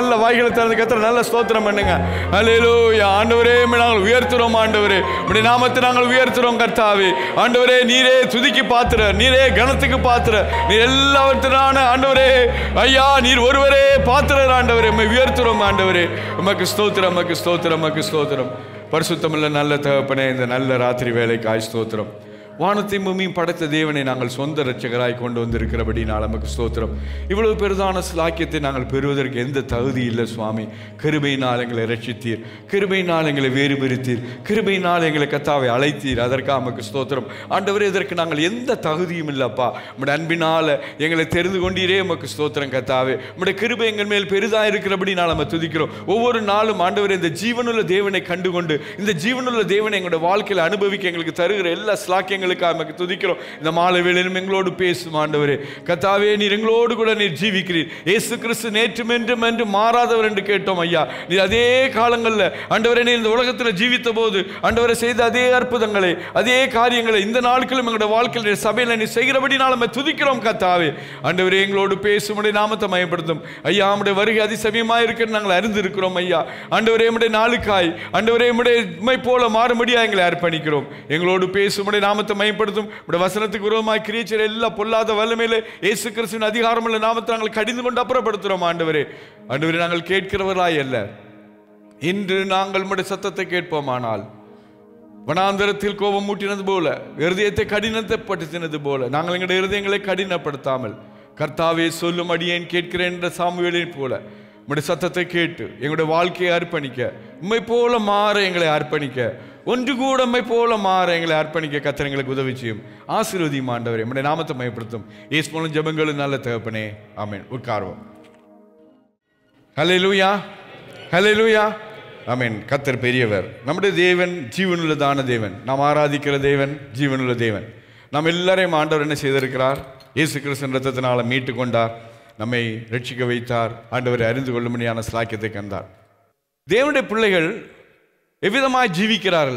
நல்ல வாய்களை திறந்து கத்திர நல்ல ஸ்தோத்திரம் பண்ணுங்க ஹalleluya ஆண்டவரே உம்மை நாங்கள் உயர்த்துறோம் ஆண்டவரே உம்முடைய நாமத்தை நாங்கள் உயர்த்துறோம் கர்த்தாவே ஆண்டவரே நீரே துதிக்கு பாத்திர நீரே கணத்துக்கு பாத்திர நீர் எல்லாவற்றினான ஆண்டவரே ஐயா நீர் ஒருவரே பாத்திரர் ஆண்டவரே உம்மை உயர்த்துறோம் ஆண்டவரே உமக்கு ஸ்தோத்திரம் உமக்கு ஸ்தோத்திரம் உமக்கு ஸ்தோத்திரம் பரிசுத்தமுள்ள நல்ல தகப்பனே இந்த நல்ல ராத்திரி வேலைக்காய் ஸ்தோத்திரம் வானத்தையும் பூமியும் படைத்த தேவனை நாங்கள் சொந்த ரட்சகராய் கொண்டு வந்திருக்கிறபடி நமக்கு ஸ்தோத்திரம் இவ்வளவு பெரிதான ஸ்லாக்கியத்தை நாங்கள் பெறுவதற்கு எந்த தகுதி இல்லை சுவாமி கிருபையினால் எங்களை ரட்சித்தீர் கிருபையினால் எங்களை வேறு பிரித்தீர் கிருபையினால் எங்களை கத்தாவை அழைத்தீர் அதற்காக நமக்கு ஸ்தோத்திரம் ஆண்டவரே இதற்கு நாங்கள் எந்த தகுதியும் இல்லப்பா உம்முடைய அன்பினால எங்களை தெரிந்து கொண்டீரே உமக்கு ஸ்தோத்திரம் கத்தாவே உம்முடைய கிருபை எங்கள் மேல் பெரிதாக இருக்கிறபடி நான் நம்ம துதிக்கிறோம் ஒவ்வொரு நாளும் ஆண்டவரே இந்த ஜீவனுள்ள தேவனை கண்டுகொண்டு இந்த ஜீவனுள்ள தேவனை எங்களுடைய வாழ்க்கையில் அனுபவிக்க எங்களுக்கு தருகிற எல்லா ஸ்லாக்கியங்களுக்காக நமக்கு துதிக்கிறோம் இந்த மாலை வேளையிலும் எங்களோடு பேசும் ஆண்டவரே கத்தாவே நீர் எங்களோடு கூட நீர் ஜீவிக்கிறீர் இயேசு கிறிஸ்து நேற்றும் என்றும் என்று மாறாதவர் என்று கேட்டோம் ஐயா நீர் அதே காலங்களில் ஆண்டவரே நீர் இந்த உலகத்தில் ஜீவித்த போது ஆண்டவரை செய்த அதே அற்புதங்களை அதே காரியங்களை இந்த நாட்களும் எங்களுடைய வாழ்க்கையில் நீர் சபையில் நீர் செய்கிறபடி நம்ம துதிக்கிறோம் கத்தாவே ஆண்டவரே எங்களோடு பேசும் உடைய நாமத்தை மயப்படுத்தும் ஐயா நம்முடைய வருகை அதிசமயமாக இருக்குன்னு நாங்கள் அறிந்திருக்கிறோம் ஐயா ஆண்டவரே நம்முடைய நாளுக்காய் ஆண்டவரே நம்முடைய உண்மை போல மாறும்படியா எங்களை அர்ப்பணிக்கிறோம் எங்களோடு பேசும் உடைய நாமத்தை மயப்படுத்தும் உடைய வசனத்துக்கு விரோதமாக கிரியச்சர் எல்லா பொல்லாத வல்லமையில இயேசு கிறிஸ்துவின் அதிகாரமுள்ள நாமத்தை நாங்கள் கடிந்து கொண்டு அப்புறப்படுத்துகிறோம் ஆண்டவரே ஆண்டவரே நாங்கள் கேட்கிறவர்களாய் அல்ல இன்று நாங்கள் உம்முடைய சத்தத்தை கேட்போமானால் வனாந்தரத்தில் கோபம் மூட்டினது போல இருதயத்தை கடினத்தைப்படுத்தினது போல நாங்கள் எங்களுடைய இருதயங்களை கடினப்படுத்தாமல் கர்த்தாவே சொல்லும் அடியேன் கேட்கிறேன் என்ற சாமுவேலின் போல உம்முடைய சத்தத்தை கேட்டு எங்களுடைய வாழ்க்கையை அர்ப்பணிக்க உண்மை போல மாற எங்களை அர்ப்பணிக்க ஒன்று கூட உண்மை போல மாற எங்களை அர்ப்பணிக்க கத்தர் எங்களுக்கு உதவி செய்யும் ஆசீர்வதியும் ஆண்டவரே உம்முடைய நாமத்தை மயப்படுத்தும் ஏசு மூலம் ஜெபங்களும் நல்ல தகப்பனே ஆமென் உட்கார்வோம் ஹalleluya ஹalleluya ஆமென் கத்தர் பெரியவர் நம்முடைய தேவன் ஜீவனுள்ளதான தேவன் நாம் ஆராதிக்கிற தேவன் ஜீவனுள்ள தேவன் நாம் எல்லாரையும் ஆண்டவர் என்ன செய்திருக்கிறார் இயேசு கிறிஸ்தன் ரத்தத்தினால மீட்டு கொண்டார் நம்மை ரட்சிக்க வைத்தார் ஆண்டவரை அறிந்து கொள்ளும்படியான ஸ்லாக்கியத்தை கண்டார் தேவனுடைய பிள்ளைகள் எவ்விதமாய் ஜீவிக்கிறார்கள்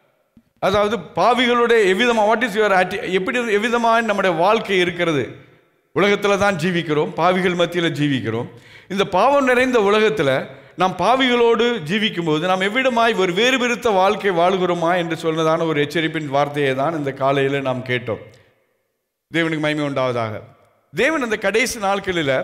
அதாவது பாவிகளுடைய எவ்விதமாக வாட் இஸ் யுவர் எப்படி எவ்விதமாக நம்முடைய வாழ்க்கை இருக்கிறது உலகத்தில் தான் ஜீவிக்கிறோம் பாவிகள் மத்தியில் ஜீவிக்கிறோம் இந்த பாவம் நிறைந்த உலகத்தில் நாம் பாவிகளோடு ஜீவிக்கும்போது நாம் எவ்விடமாய் ஒரு வேறு பிரித்த வாழ்க்கை வாழ்கிறோமா என்று சொன்னதான ஒரு எச்சரிப்பின் வார்த்தையை தான் இந்த காலையில் நாம் கேட்டோம் தேவனுக்கு மகிமை உண்டாவதாக தேவன் அந்த கடைசி நாட்களில்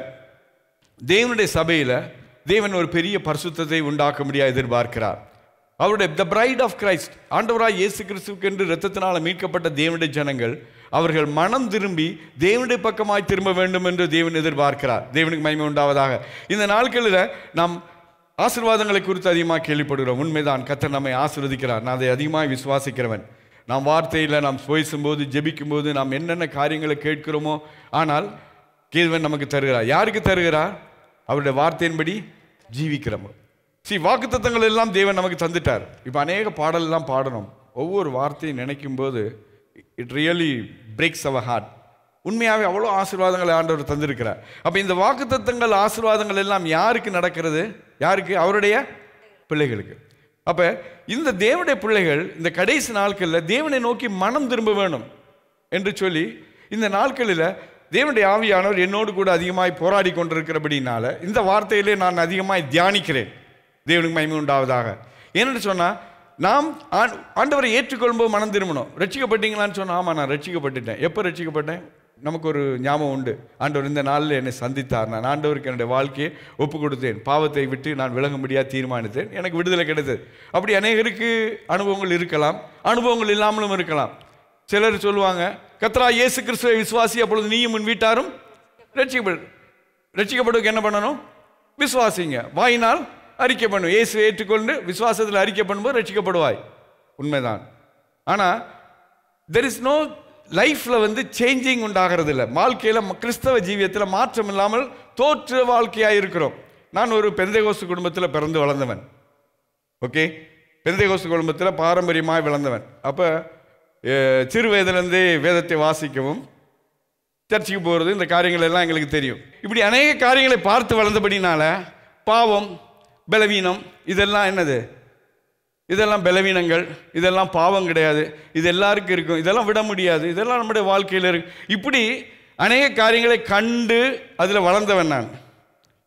தேவனுடைய சபையில் தேவன் ஒரு பெரிய பரிசுத்தத்தை உண்டாக்க முடியாது எதிர்பார்க்கிறார் அவருடைய த பிரைட் ஆஃப் கிரைஸ்ட் ஆண்டவராய் இயேசு கிறிஸ்துவுக்கு என்று ரத்தத்தினால் மீட்கப்பட்ட தேவனுடைய ஜனங்கள் அவர்கள் மனம் திரும்பி தேவனுடைய பக்கமாய் திரும்ப வேண்டும் என்று தேவன் எதிர்பார்க்கிறார் தேவனுக்கு மகிமை உண்டாவதாக இந்த நாட்களில் நாம் ஆசீர்வாதங்களை குறித்து அதிகமாக கேள்விப்படுகிறோம் உண்மைதான் கத்தர் நம்மை ஆசீர்வதிக்கிறார் நான் அதை அதிகமாக விசுவாசிக்கிறவன் நாம் வார்த்தையில் நாம் சுவைசும்போது ஜெபிக்கும்போது நாம் என்னென்ன காரியங்களை கேட்கிறோமோ ஆனால் கேள்வன் நமக்கு தருகிறார் யாருக்கு தருகிறார் அவருடைய வார்த்தையின்படி ஜீவிக்கிறோம் சி வாக்குத்தத்தங்கள் எல்லாம் தேவன் நமக்கு தந்துட்டார் இப்போ அநேக பாடல் எல்லாம் பாடணும் ஒவ்வொரு வார்த்தையும் நினைக்கும் போது it really breaks our heart உண்மையாகவே அவ்வளோ ஆசீர்வாதங்களை ஆண்டவர் தந்திருக்கிறார் அப்போ இந்த வாக்குத்தத்தங்கள் ஆசீர்வாதங்கள் எல்லாம் யாருக்கு நடக்கிறது யாருக்கு அவருடைய பிள்ளைகளுக்கு அப்போ இந்த தேவனுடைய பிள்ளைகள் இந்த கடைசி நாட்களில் தேவனை நோக்கி மனம் திரும்ப வேணும் என்று சொல்லி இந்த நாட்களில் தேவனுடைய ஆவியானவர் என்னோடு கூட அதிகமாய் போராடி கொண்டிருக்கிறபடினால இந்த வார்த்தையிலே நான் அதிகமாய் தியானிக்கிறேன் தேவனுக்கு மகிமை உண்டாவதாக ஏன்னு சொன்னால் நாம் ஆண்- ஆண்டவரை ஏற்றுக்கொள்ளும்போது மனம் திரும்பணும் ரட்சிக்கப்பட்டீங்களான்னு சொன்னா ஆமாம் நான் ரட்சிக்கப்பட்டுட்டேன் எப்போ ரட்சிக்கப்பட்டேன் நமக்கு ஒரு ஞாபகம் உண்டு ஆண்டவர் இந்த நாளில் என்னை சந்தித்தார் நான் ஆண்டவருக்கு என்னுடைய வாழ்க்கையை ஒப்பு கொடுத்தேன் பாவத்தை விட்டு நான் விலகும்படியாக தீர்மானித்தேன் எனக்கு விடுதலை கிடைத்தது அப்படி அநேகருக்கு அனுபவங்கள் இருக்கலாம் அனுபவங்கள் இல்லாமலும் இருக்கலாம் சிலர் சொல்லுவாங்க கத்ரா இயேசு கிறிஸ்துவை விசுவாசி அப்பொழுது நீயும் உன் வீட்டாரும் ரட்சிக்கப்படு ரட்சிக்கப்படுவதற்கு என்ன பண்ணணும் விசுவாசிங்க வாயினால் அறிக்கை பண்ணும் இயேசுவை ஏற்றுக்கொண்டு விசுவாசத்தில் அறிக்கை பண்ணும்போது ரட்சிக்கப்படுவாய் உண்மைதான் ஆனால் தெர் இஸ் நோ லைஃப்பில் வந்து சேஞ்சிங் உண்டாகிறது இல்லை வாழ்க்கையில் கிறிஸ்தவ ஜீவியத்தில் மாற்றம் இல்லாமல் தோற்ற வாழ்க்கையாக இருக்கிறோம் நான் ஒரு பெந்தைகோசு குடும்பத்தில் பிறந்து வளர்ந்தவன் ஓகே பெந்தைகோசு குடும்பத்தில் பாரம்பரியமாக வளர்ந்தவன் அப்போ சிறு வயதிலிருந்தே வேதத்தை வாசிக்கவும் சர்ச்சுக்கு போகிறது இந்த காரியங்கள் எல்லாம் எங்களுக்கு தெரியும் இப்படி அநேக காரியங்களை பார்த்து வளர்ந்தபடினால பாவம் பலவீனம் இதெல்லாம் என்னது இதெல்லாம் பலவீனங்கள் இதெல்லாம் பாவம் கிடையாது இது எல்லாருக்கும் இருக்கும் இதெல்லாம் விட முடியாது இதெல்லாம் நம்முடைய வாழ்க்கையில் இருக்கு இப்படி அநேக காரியங்களை கண்டு அதில் வளர்ந்தவன் நான்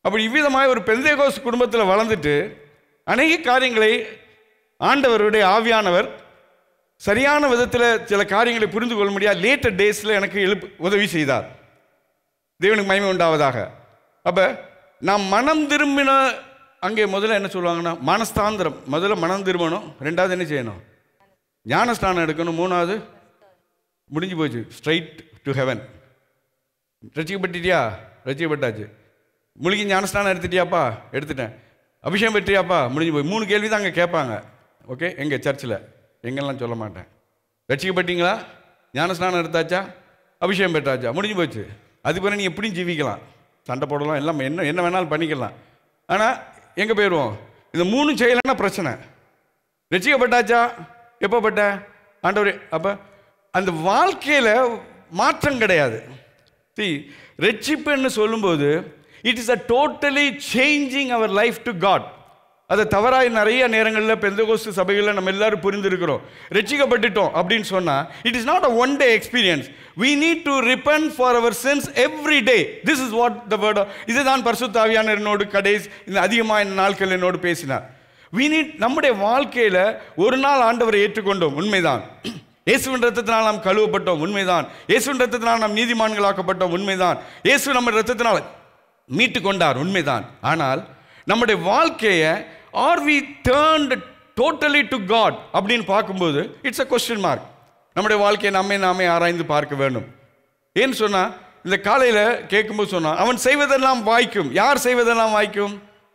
அப்படி இவ்விதமாக ஒரு பெந்தேகோஸ் குடும்பத்தில் வளர்ந்துட்டு அநேக காரியங்களை ஆண்டவருடைய ஆவியானவர் சரியான விதத்தில் சில காரியங்களை புரிந்து கொள்ள முடியாது லேட்டர் டேஸில் எனக்கு எழுப்பு உதவி செய்தார் தேவனுக்கு மகிமை உண்டாவதாக அப்போ நான் மனம் திரும்பின அங்கே முதல்ல என்ன சொல்லுவாங்கன்னா மனஸ்தாந்திரம் முதல்ல மனம் திரும்பணும் ரெண்டாவது என்ன செய்யணும் ஞானஸ்தானம் எடுக்கணும் மூணாவது முடிஞ்சு போச்சு ஸ்ட்ரைட் டு ஹெவன் ரசிக்கப்பட்டுட்டியா ரசிக்கப்பட்டாச்சு முழுகி ஞானஸ்தானம் எடுத்துட்டியாப்பா எடுத்துட்டேன் அபிஷேகம் பெற்றியாப்பா முடிஞ்சு போய் மூணு கேள்வி தான் அங்கே கேட்பாங்க ஓகே எங்கள் சர்ச்சில் எங்கெல்லாம் சொல்ல மாட்டேன் ரசிக்கப்பட்டீங்களா ஞானஸ்நானம் எடுத்தாச்சா அபிஷேகம் பெற்றாச்சா முடிஞ்சு போச்சு அது பிறகு நீ எப்படியும் ஜீவிக்கலாம் சண்டை போடலாம் எல்லாம் என்ன என்ன வேணாலும் பண்ணிக்கலாம் ஆனால் எங்கே போயிடுவோம் இந்த மூணு செய்யலைன்னா பிரச்சனை ரசிக்கப்பட்டாச்சா எப்போ பட்ட ஆண்டவரே அப்போ அந்த வாழ்க்கையில் மாற்றம் கிடையாது சி ரட்சிப்புன்னு சொல்லும்போது it is a totally changing our life to God அதை தவறாய் நிறைய நேரங்களில் பெந்தகோஸ்து சபைகளில் நம்ம எல்லாரும் புரிந்திருக்கிறோம் ரட்சிக்கப்பட்டுட்டோம் அப்படின்னு சொன்னால் it is not a one day experience we need to repent for our sins every day this is what the word of இதுதான் பரிசுத்தாவியான என்னோடு கடைசி இந்த அதிகமாக இந்த நாட்கள் என்னோடு பேசினார் we need நம்முடைய வாழ்க்கையில் ஒரு நாள் ஆண்டவரை ஏற்றுக்கொண்டோம் உண்மைதான் இயேசுவின் ரத்தத்தினால் நாம் கழுவப்பட்டோம் உண்மைதான் இயேசுவின் ரத்தத்தினால் நாம் நீதிமான்களாக்கப்பட்டோம் உண்மைதான் இயேசு நம்ம ரத்தத்தினால் மீட்டு கொண்டார் உண்மைதான் ஆனால் நம்முடைய வாழ்க்கையை are we turned totally to God அப்படின்னு பார்க்கும்போது இட்ஸ் அ கொஸ்டின் மார்க் நம்முடைய வாழ்க்கையை நம்மை நாமே ஆராய்ந்து பார்க்க வேண்டும் ஏன்னு சொன்னா இந்த காலையில் கேட்கும்போது சொன்னா அவன் செய்வதெல்லாம் வாய்க்கும் யார் செய்வதெல்லாம் வாய்க்கும்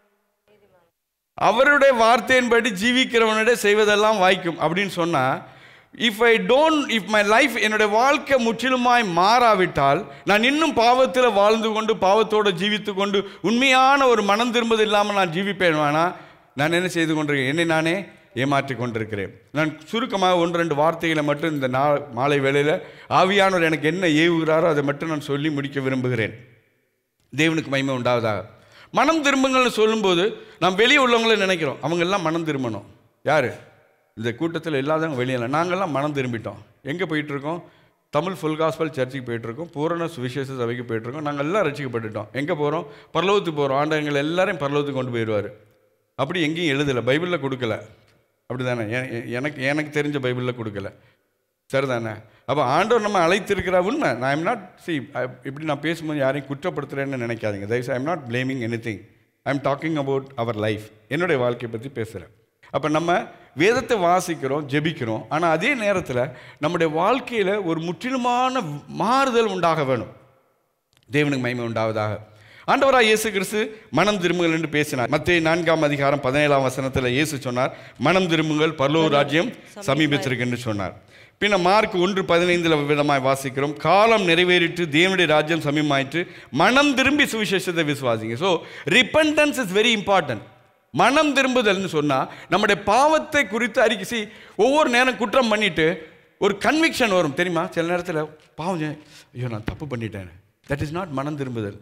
அவருடைய வார்த்தையின்படி ஜீவிக்கிறவனுடைய செய்வதெல்லாம் வாய்க்கும் அப்படின்னு சொன்னா if I don't if my life என்னுடைய வாழ்க்கை முற்றிலுமாய் மாறாவிட்டால் நான் இன்னும் பாவத்தில் வாழ்ந்து கொண்டு பாவத்தோடு ஜீவித்து கொண்டு உண்மையான ஒரு மனம் திரும்புவது இல்லாமல் நான் ஜீவிப்பேன் வேணா நான் என்ன செய்து கொண்டிருக்கேன் என்னை நானே ஏமாற்றி கொண்டிருக்கிறேன் நான் சுருக்கமாக ஒன்று ரெண்டு வார்த்தைகளை மட்டும் இந்த நா மாலை வேளையில் ஆவியானவர் எனக்கு என்ன ஏவுகிறாரோ அதை மட்டும் நான் சொல்லி முடிக்க விரும்புகிறேன் தேவனுக்கு மகிமை உண்டாவதாக மனம் திரும்புங்கள்னு சொல்லும்போது நாம் வெளியே உள்ளவங்கள நினைக்கிறோம் அவங்க எல்லாம் மனம் திரும்பணும் யார் இந்த கூட்டத்தில் இல்லாதவங்க வெளியே இல்லை நாங்கள்லாம் மனம் திரும்பிட்டோம் எங்கே போயிட்டு இருக்கோம் தமிழ் ஃபுல் காஸ்பல் சர்ச்சுக்கு போயிட்டுருக்கோம் பூரண சுவிசேஷ சபைக்கு போயிட்டுருக்கோம் நாங்கள் எல்லாம் ரசிக்கப்பட்டுட்டோம் எங்கே போகிறோம் பரலோகத்துக்கு போகிறோம் ஆண்டவங்களை எல்லாரையும் பரலோகத்துக்கு கொண்டு போயிடுவார் அப்படி எங்கேயும் எழுதலை பைபிளில் கொடுக்கல அப்படி தானே எனக்கு எனக்கு தெரிஞ்ச பைபிளில் கொடுக்கல சரிதானே அப்போ ஆண்டவர் நம்ம அழைத்திருக்கிற உண்மை நான் எம் நாட் சி இப்படி நான் பேசும்போது யாரையும் குற்றப்படுத்துகிறேன்னு நினைக்காதீங்க தயவுசெய்து I am not blaming any thing I am talking about our life என்னுடைய வாழ்க்கையை பற்றி பேசுகிறேன் அப்போ நம்ம வேதத்தை வாசிக்கிறோம் ஜெபிக்கிறோம் ஆனால் அதே நேரத்தில் நம்முடைய வாழ்க்கையில் ஒரு முற்றிலுமான மாறுதல் உண்டாக வேணும் தேவனுக்கு மகிமை உண்டாவதாக ஆண்டவராக இயேசு கிறிஸ்து மனம் திரும்புங்கள் என்று பேசினார் மத்திய நான்காம் அதிகாரம் பதினேழாம் வசனத்தில் இயேசு சொன்னார் மனம் திரும்புங்கள் பரலோக ராஜ்யம் சமீபத்திற்கு என்று சொன்னார் பின்ன மார்க் ஒன்று பதினைந்தில் விதமாய் வாசிக்கிறோம் காலம் நிறைவேறிட்டு தேவனுடைய ராஜ்யம் சமீபமாயிற்று மனம் திரும்பி சுவிசேஷத்தை விசுவாசிங்க so repentance is very important மனம் திரும்புதல்னு சொன்னால் நம்முடைய பாவத்தை குறித்து அறிக்கை செய் ஒவ்வொரு நேரம் குற்றம் பண்ணிட்டு ஒரு கன்விக்ஷன் வரும் தெரியுமா சில நேரத்தில் பாவம் செய்- ஐயோ நான் தப்பு பண்ணிட்டேன் தட் இஸ் நாட் மனம் திரும்புதல்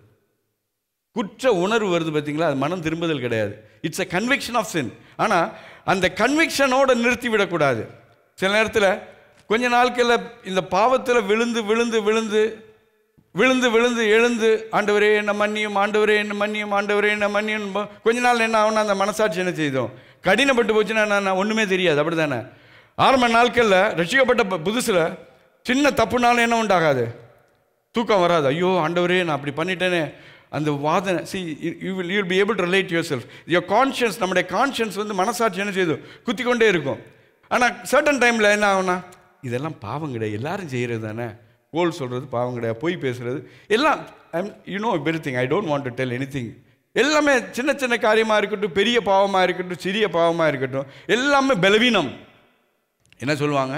குற்ற உணர்வு வருது பார்த்தீங்களா அது மனம் திரும்புதல் கிடையாது it's a conviction of sin ஆனால் அந்த கன்விக்ஷனோட நிறுத்தி விடக்கூடாது சில நேரத்தில் கொஞ்ச நாட்களில் இந்த பாவத்தில் விழுந்து விழுந்து விழுந்து விழுந்து விழுந்து எழுந்து ஆண்டவரே என்ன மன்னியும் ஆண்டவரே என்ன மன்னியும் ஆண்டவரே என்ன மன்னியும் கொஞ்ச நாள் என்ன ஆகும்னா அந்த மனசாட்சி என்ன செய்தோம் கடினப்பட்டு போச்சுன்னா நான் நான் ஒன்றுமே தெரியாது அப்படி தானே ஆரம்ப நாட்களில் ரசிக்கப்பட்ட பு- புதுசுல சின்ன தப்புனாலும் என்ன உண்டாகாது தூக்கம் வராது ஐயோ ஆண்டவரே நான் அப்படி பண்ணிட்டேனே அந்த வாதனை see you will you be able to relate your self your conscience நம்முடைய கான்ஷியன்ஸ் வந்து மனசாட்சி என்ன செய்யுது குத்தி கொண்டே இருக்கும் ஆனால் சர்டன் டைமில் என்ன ஆகும்னா இதெல்லாம் பாவம் கிடையாது எல்லாரும் செய்கிறது தானே கோல் சொல்கிறது பாவம் கிடையாது பொய் பேசுறது எல்லாம் you know every thing I don't want to tell any thing எல்லாமே சின்ன சின்ன காரியமாக இருக்கட்டும் பெரிய பாவமாக இருக்கட்டும் சிறிய பாவமாக இருக்கட்டும் எல்லாமே பலவீனம் என்ன சொல்லுவாங்க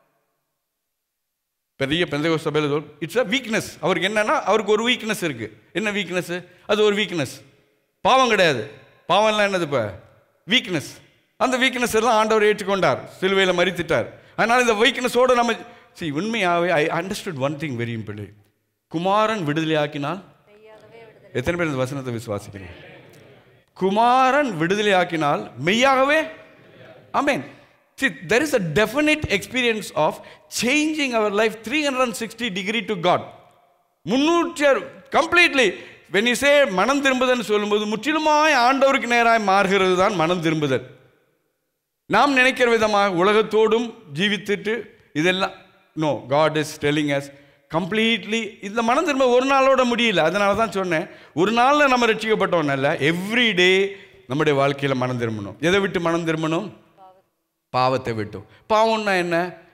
பெரிய பெந்தகோ சபையில் இட்ஸ் அ வீக்னஸ் அவருக்கு என்னன்னா அவருக்கு ஒரு வீக்னஸ் இருக்கு என்ன வீக்னஸ் அது ஒரு வீக்னஸ் பாவம் கிடையாது பாவம்லாம் என்னது இப்போ வீக்னஸ் அந்த வீக்னஸ் எல்லாம் ஆண்டவர் ஏற்றுக்கொண்டார் சிலுவையில் மறித்துட்டார் அதனால் இந்த வீக்னஸோட நம்ம சி உண்மையாகவே I understood one thing very important குமாரன் விடுதலையாக்கினால் எத்தனை பேர் இந்த வசனத்தை விசுவாசிக்கிறீங்க குமாரன் விடுதலையாக்கினால் மெய்யாகவே Amen. See, there is a definite experience of changing our life 360 degree to God. முன்னூற்றி கம்ப்ளீட்லி வெனிசே மனம் திரும்புதல்னு சொல்லும்போது முற்றிலுமாய் ஆண்டவருக்கு நேராய் மாறுகிறது தான் மனம் திரும்புதல் நாம் நினைக்கிற விதமாக உலகத்தோடும் ஜீவித்துட்டு இதெல்லாம் no God is telling us completely இந்த மனம் திரும்ப ஒரு நாளோட முடியல அதனால தான் சொன்னேன் ஒரு நாளில் நம்ம ரட்சிக்கப்பட்டோம் அல்ல எவ்ரி டே நம்முடைய வாழ்க்கையில் மனம் திரும்பணும் எதை விட்டு மனம் திரும்பணும் பாவத்தை விட்டும் பாவம்னா என்ன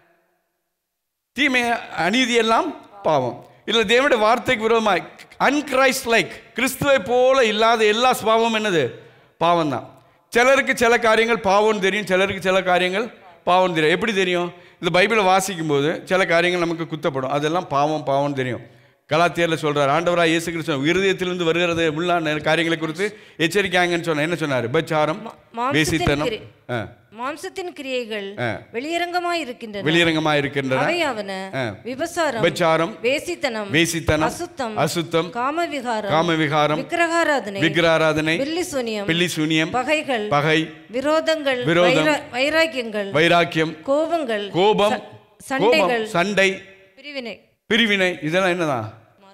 தீமை அநீதி எல்லாம் பாவம் இல்லை தேவனுடைய வார்த்தைக்கு விரோதமாய் அன்கிரைஸ்ட் லைக் கிறிஸ்துவை போல இல்லாத எல்லா சுபாவம் என்னது பாவம் தான் சிலருக்கு சில காரியங்கள் பாவம்னு தெரியும் சிலருக்கு சில காரியங்கள் பாவம் தெரியும் எப்படி தெரியும் இந்த பைபிளை வாசிக்கும் போது சில காரியங்கள் நமக்கு குத்தப்படும் அதெல்லாம் பாவம் பாவம்னு தெரியும் கலாத்தியரில் சொல்றார் ஆண்டவராக இயேசு கிறிஸ்து இருதயத்திலிருந்து வருகிறது உள்ள காரியங்களை குறித்து எச்சரிக்கையாங்கன்னு சொன்ன என்ன சொன்னார் விபச்சாரம் மாம்சத்தின் வேசித்தனம் கிரி- ஆ, மாம்சத்தின் கிரியைகள் ஆ. வெளியரங்கமாய் இருக்கின்றன வெளியரங்கமா இருக்கின்றன அவையாவன ஆ. விபசாரம் விபச்சாரம் வேசித்தனம் வேசித்தனம் அசுத்தம் அசுத்தம் காமவிகாரம் காமவிகாரம் விக்கிரகாராதனை விக்கிராராதனை பில்லி சூனியம் பில்லி சூனியம் பகைகள் பகை விரோதங்கள் விரோதம். வைரா- வைராக்கியங்கள் வைராக்கியம் கோபங்கள் கோபம் ச- சண்டைகள் கோபம் சண்டை பிரிவினை பிரிவினை இதெல்லாம் என்னதான்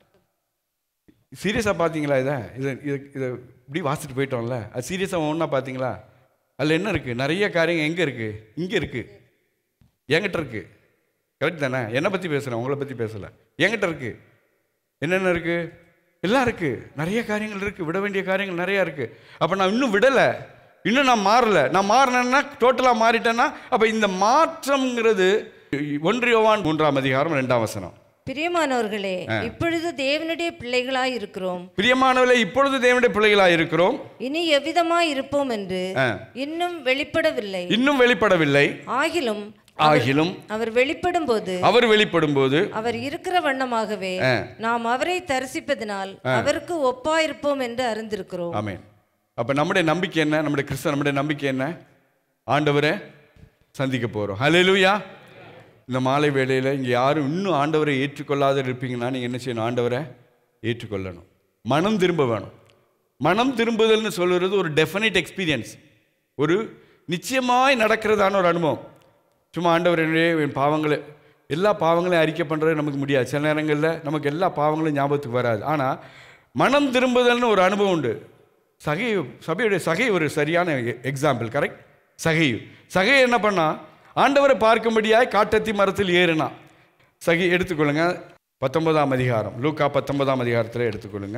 சீரியஸாக பார்த்தீங்களா இதை இதை இதை இதை இப்படி வாசிட்டு போயிட்டோம்ல அது சீரியஸாக ஒன்றா பார்த்தீங்களா அதில் என்ன இருக்குது நிறைய காரியங்கள் எங்கே இருக்குது இங்கே இருக்குது என்கிட்ட இருக்குது கரெக்ட் தானே என்னை பற்றி பேசுகிறேன் உங்களை பற்றி பேசலை என்கிட்ட இருக்குது என்னென்ன இருக்குது எல்லாம் இருக்குது நிறைய காரியங்கள் இருக்குது விட வேண்டிய காரியங்கள் நிறையா இருக்குது அப்போ நான் இன்னும் விடலை இன்னும் நான் மாறல நான் மாறினேன்னா டோட்டலாக மாறிட்டேன்னா அப்போ இந்த மாற்றம்ங்கிறது ஒன்றியவான் மூன்றாம் அதிகாரம் ரெண்டாம் வசனம் பிரியமானவர்களே இப்பொழுது தேவனுடைய பிள்ளைகளாய் இருக்கிறோம் பிரியமானவர்களே இப்பொழுது தேவனுடைய பிள்ளைகளாக இருக்கிறோம் இனி எவ்விதமாய் இருப்போம் என்று ஆ. இன்னும் வெளிப்படவில்லை இன்னும் வெளிப்படவில்லை ஆகிலும் ஆகிலும் அவர் வெளிப்படும் போது அவர் வெளிப்படும் போது அவர் இருக்கிற வண்ணமாகவே ஆ. நாம் அவரை தரிசிப்பதினால் அவருக்கு ஒப்பாயிருப்போம் என்று அறிந்திருக்கிறோம் ஆமென் அப்ப நம்முடைய நம்பிக்கை என்ன நம்முடைய கிறிஸ்தவ நம்முடைய நம்பிக்கை என்ன ஆண்டவரை சந்திக்க போறோம் ஹalleluya இந்த மாலை வேளையில் இங்கே யாரும் இன்னும் ஆண்டவரை ஏற்றுக்கொள்ளாத இருப்பீங்கன்னா நீங்கள் என்ன செய்யணும் ஆண்டவரை ஏற்றுக்கொள்ளணும் மனம் திரும்ப வேணும் மனம் திரும்புதல்னு சொல்கிறது ஒரு டெஃபினைட் எக்ஸ்பீரியன்ஸ் ஒரு நிச்சயமாய் நடக்கிறதான ஒரு அனுபவம் சும்மா ஆண்டவர் என்னுடைய என் பாவங்களை எல்லா பாவங்களையும் அறிக்கை பண்ணுறது நமக்கு முடியாது சில நேரங்களில் நமக்கு எல்லா பாவங்களும் ஞாபகத்துக்கு வராது ஆனால் மனம் திரும்புதல்னு ஒரு அனுபவம் உண்டு சகை சபையுடைய சகை ஒரு சரியான எக்ஸாம்பிள் கரெக்ட் சகை சகை என்ன பண்ணா ஆண்டவரை பார்க்கும்படியாய் காட்டத்தி மரத்தில் ஏறினான் சகி எடுத்துக்கொள்ளுங்க பத்தொன்பதாம் அதிகாரம் லூக்கா பத்தொன்பதாம் அதிகாரத்தில் எடுத்துக்கொள்ளுங்க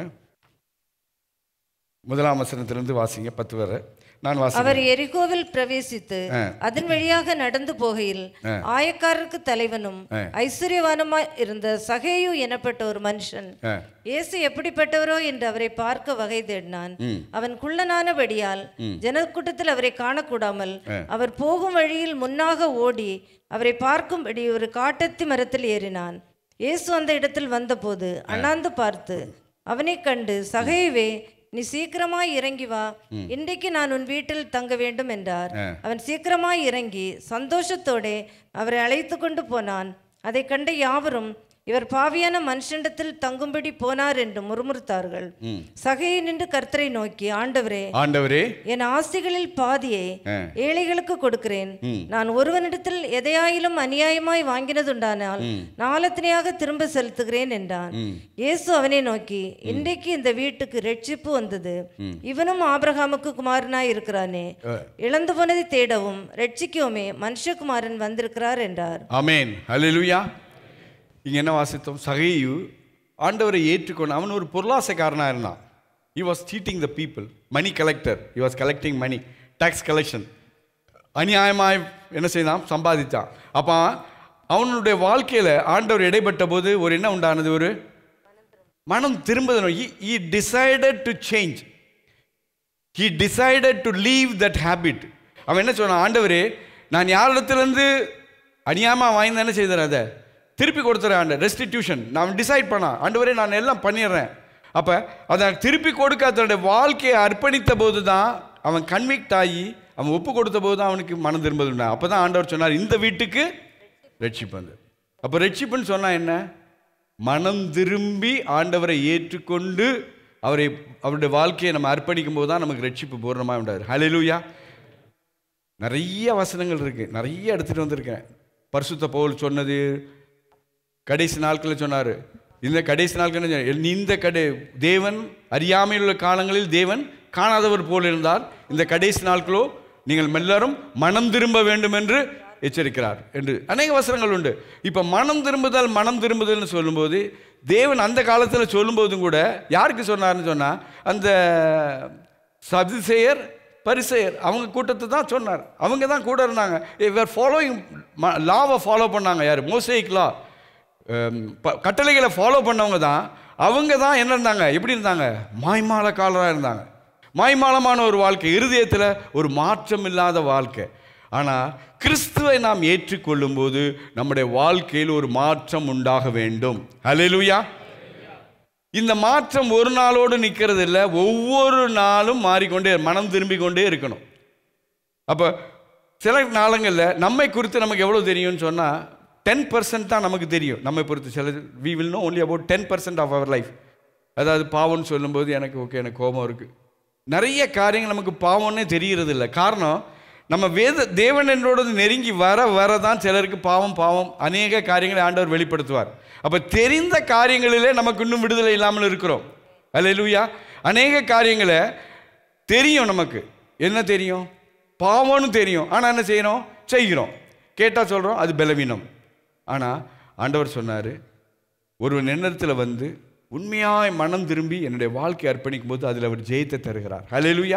முதலாம் வசனத்திலிருந்து வாசிங்க பத்து வரை நான் வாசி அவர் எரிகோவில் பிரவேசித்து அதன் வழியாக நடந்து போகையில் ஆயக்காரருக்கு தலைவனும் ஐஸ்வர்யவானுமாய் இருந்த சகேயு எனப்பட்ட ஒரு மனுஷன் ஆ. இயேசு எப்படிப்பட்டவரோ என்று அவரை பார்க்க வகை தேடினான் அவன் குள்ளனானபடியால் ஜனக்கூட்டத்தில் அவரை காணக்கூடாமல் அவர் போகும் வழியில் முன்னாக ஓடி அவரை பார்க்கும்படி ஒரு காட்டத்தி மரத்தில் ஏறினான் இயேசு அந்த இடத்தில் வந்தபோது அண்ணாந்து பார்த்து அவனைக் கண்டு சகையவே நீ சீக்கிரமாய் இறங்கி வா இன்றைக்கு நான் உன் வீட்டில் தங்க வேண்டும் என்றார் அவன் சீக்கிரமாய் இறங்கி சந்தோஷத்தோடே அவரை அழைத்து கொண்டு போனான் அதை கண்ட யாவரும் இவர் பாவியான மனுஷனிடத்தில் தங்கும்படி போனார் என்று முறுமுறுத்தார்கள் சகையை நின்று கர்த்தரை நோக்கி ஆண்டவரே ஆண்டவரே என் ஆஸ்திகளில் பாதியை ஏழைகளுக்கு கொடுக்கிறேன் நான் ஒருவனிடத்தில் எதையாயிலும் அநியாயமாய் வாங்கினதுண்டானால் நாளத்தினையாக திரும்ப செலுத்துகிறேன் என்றான் இயேசு அவனை நோக்கி இன்றைக்கு இந்த வீட்டுக்கு ரட்சிப்பு வந்தது இவனும் ஆபிரகாமுக்கு குமாரனாய் இருக்கிறானே இழந்து போனதை தேடவும் ரட்சிக்கவுமே மனுஷகுமாரன் வந்திருக்கிறார் என்றார் ஆமென் ஹalleluya இங்க என்ன வாசித்தோம் சகையு ஆண்டவரை ஏற்றுக்கொண்டு அவன் ஒரு பொருளாசைக்காரனாக இருந்தான் he was cheating the people money collector he was collecting money tax collection அநியாயமாய் என்ன செய்தான் சம்பாதித்தான் அப்போ அவனுடைய வாழ்க்கையில் ஆண்டவர் இடைப்பட்ட போது ஒரு என்ன உண்டானது ஒரு மனம் திரும்புதல் he decided to change he decided to leave that habit அவன் என்ன சொன்னான் ஆண்டவரே நான் யாரிடத்துலேருந்து அநியாயமாக வாங்கி என்ன செய்தேன் அதை திருப்பி கொடுத்துறேன் ஆண்டு ரெஸ்டிடியூஷன் நான் டிசைட் பண்ணான் ஆண்டவரே நான் எல்லாம் பண்ணிடுறேன் அப்போ அதை திருப்பி கொடுக்க தன்னுடைய வாழ்க்கையை அர்ப்பணித்த போது தான் அவன் கன்விக்ட் ஆகி அவன் ஒப்பு கொடுத்த போது தான் அவனுக்கு மனம் திரும்புதுண்டா அப்போ தான் ஆண்டவர் சொன்னார் இந்த வீட்டுக்கு ரட்சிப்பு வந்து அப்போ ரட்சிப்புன்னு சொன்னால் என்ன மனம் திரும்பி ஆண்டவரை ஏற்றுக்கொண்டு அவரை அவருடைய வாழ்க்கையை நம்ம அர்ப்பணிக்கும் போது தான் நமக்கு ரட்சிப்பு பூர்ணமாக உண்டாரு ஹalleluya நிறைய வசனங்கள் இருக்கு நிறைய எடுத்துட்டு வந்திருக்கேன் பரிசுத்த பவுல் சொன்னது கடைசி நாட்களில் சொன்னார் இந்த கடைசி நாட்கள் என்ன செய்ய- இந்த கடை தேவன் அறியாமையில் உள்ள காலங்களில் தேவன் காணாதவர் போல் இருந்தார் இந்த கடைசி நாட்களோ நீங்கள் எல்லாரும் மனம் திரும்ப வேண்டும் என்று எச்சரிக்கிறார் என்று அநேக வசனங்கள் உண்டு இப்போ மனம் திரும்புதல் மனம் திரும்புதல்னு சொல்லும்போது தேவன் அந்த காலத்தில் சொல்லும்போதும் கூட யாருக்கு சொன்னார்னு சொன்னால் அந்த சதுசேயர் பரிசெயர் அவங்க கூட்டத்தை தான் சொன்னார் அவங்க தான் கூட இருந்தாங்க இவர் ஃபாலோயிங் லாவை ஃபாலோ பண்ணாங்க யார் மோசைக் லா கட்டளைகளை ஃபாலோ பண்ணவங்க தான் அவங்க தான் என்ன இருந்தாங்க எப்படி இருந்தாங்க மாய்மால காலராக இருந்தாங்க மாய்மாலமான ஒரு வாழ்க்கை இருதயத்தில் ஒரு மாற்றம் இல்லாத வாழ்க்கை ஆனால் கிறிஸ்துவை நாம் ஏற்றுக்கொள்ளும் போது நம்முடைய வாழ்க்கையில் ஒரு மாற்றம் உண்டாக வேண்டும் ஹalleluya இந்த மாற்றம் ஒரு நாளோடு நிற்கிறது இல்லை ஒவ்வொரு நாளும் மாறிக்கொண்டே மனம் திரும்பிக் கொண்டே இருக்கணும் அப்போ சில நாளங்களில் நம்மை குறித்து நமக்கு எவ்வளோ தெரியும்னு சொன்னால் டென் பர்சன்ட் தான் நமக்கு தெரியும் நம்மை பொறுத்து சில we will know only about ten percent of our life அதாவது பாவம்னு சொல்லும்போது எனக்கு ஓகே எனக்கு கோபம் இருக்குது நிறைய காரியங்கள் நமக்கு பாவம்னே தெரியறது இல்லை காரணம் நம்ம வேத தேவன் என்னோடது நெருங்கி வர வர தான் சிலருக்கு பாவம் பாவம் அநேக காரியங்களை ஆண்டவர் வெளிப்படுத்துவார் அப்போ தெரிந்த காரியங்களிலே நமக்கு இன்னும் விடுதலை இல்லாமல் இருக்கிறோம் அல்லேலூயா அநேக காரியங்களை தெரியும் நமக்கு என்ன தெரியும் பாவம்னு தெரியும் ஆனால் என்ன செய்யணும் செய்கிறோம் கேட்டால் சொல்கிறோம் அது பலவீனம் ஆனால் ஆண்டவர் சொன்னார் ஒருவன் எண்ணத்தில் வந்து உண்மையாய் மனம் திரும்பி என்னுடைய வாழ்க்கை அர்ப்பணிக்கும் போது அதில் அவர் ஜெயத்தை தருகிறார் ஹalleluya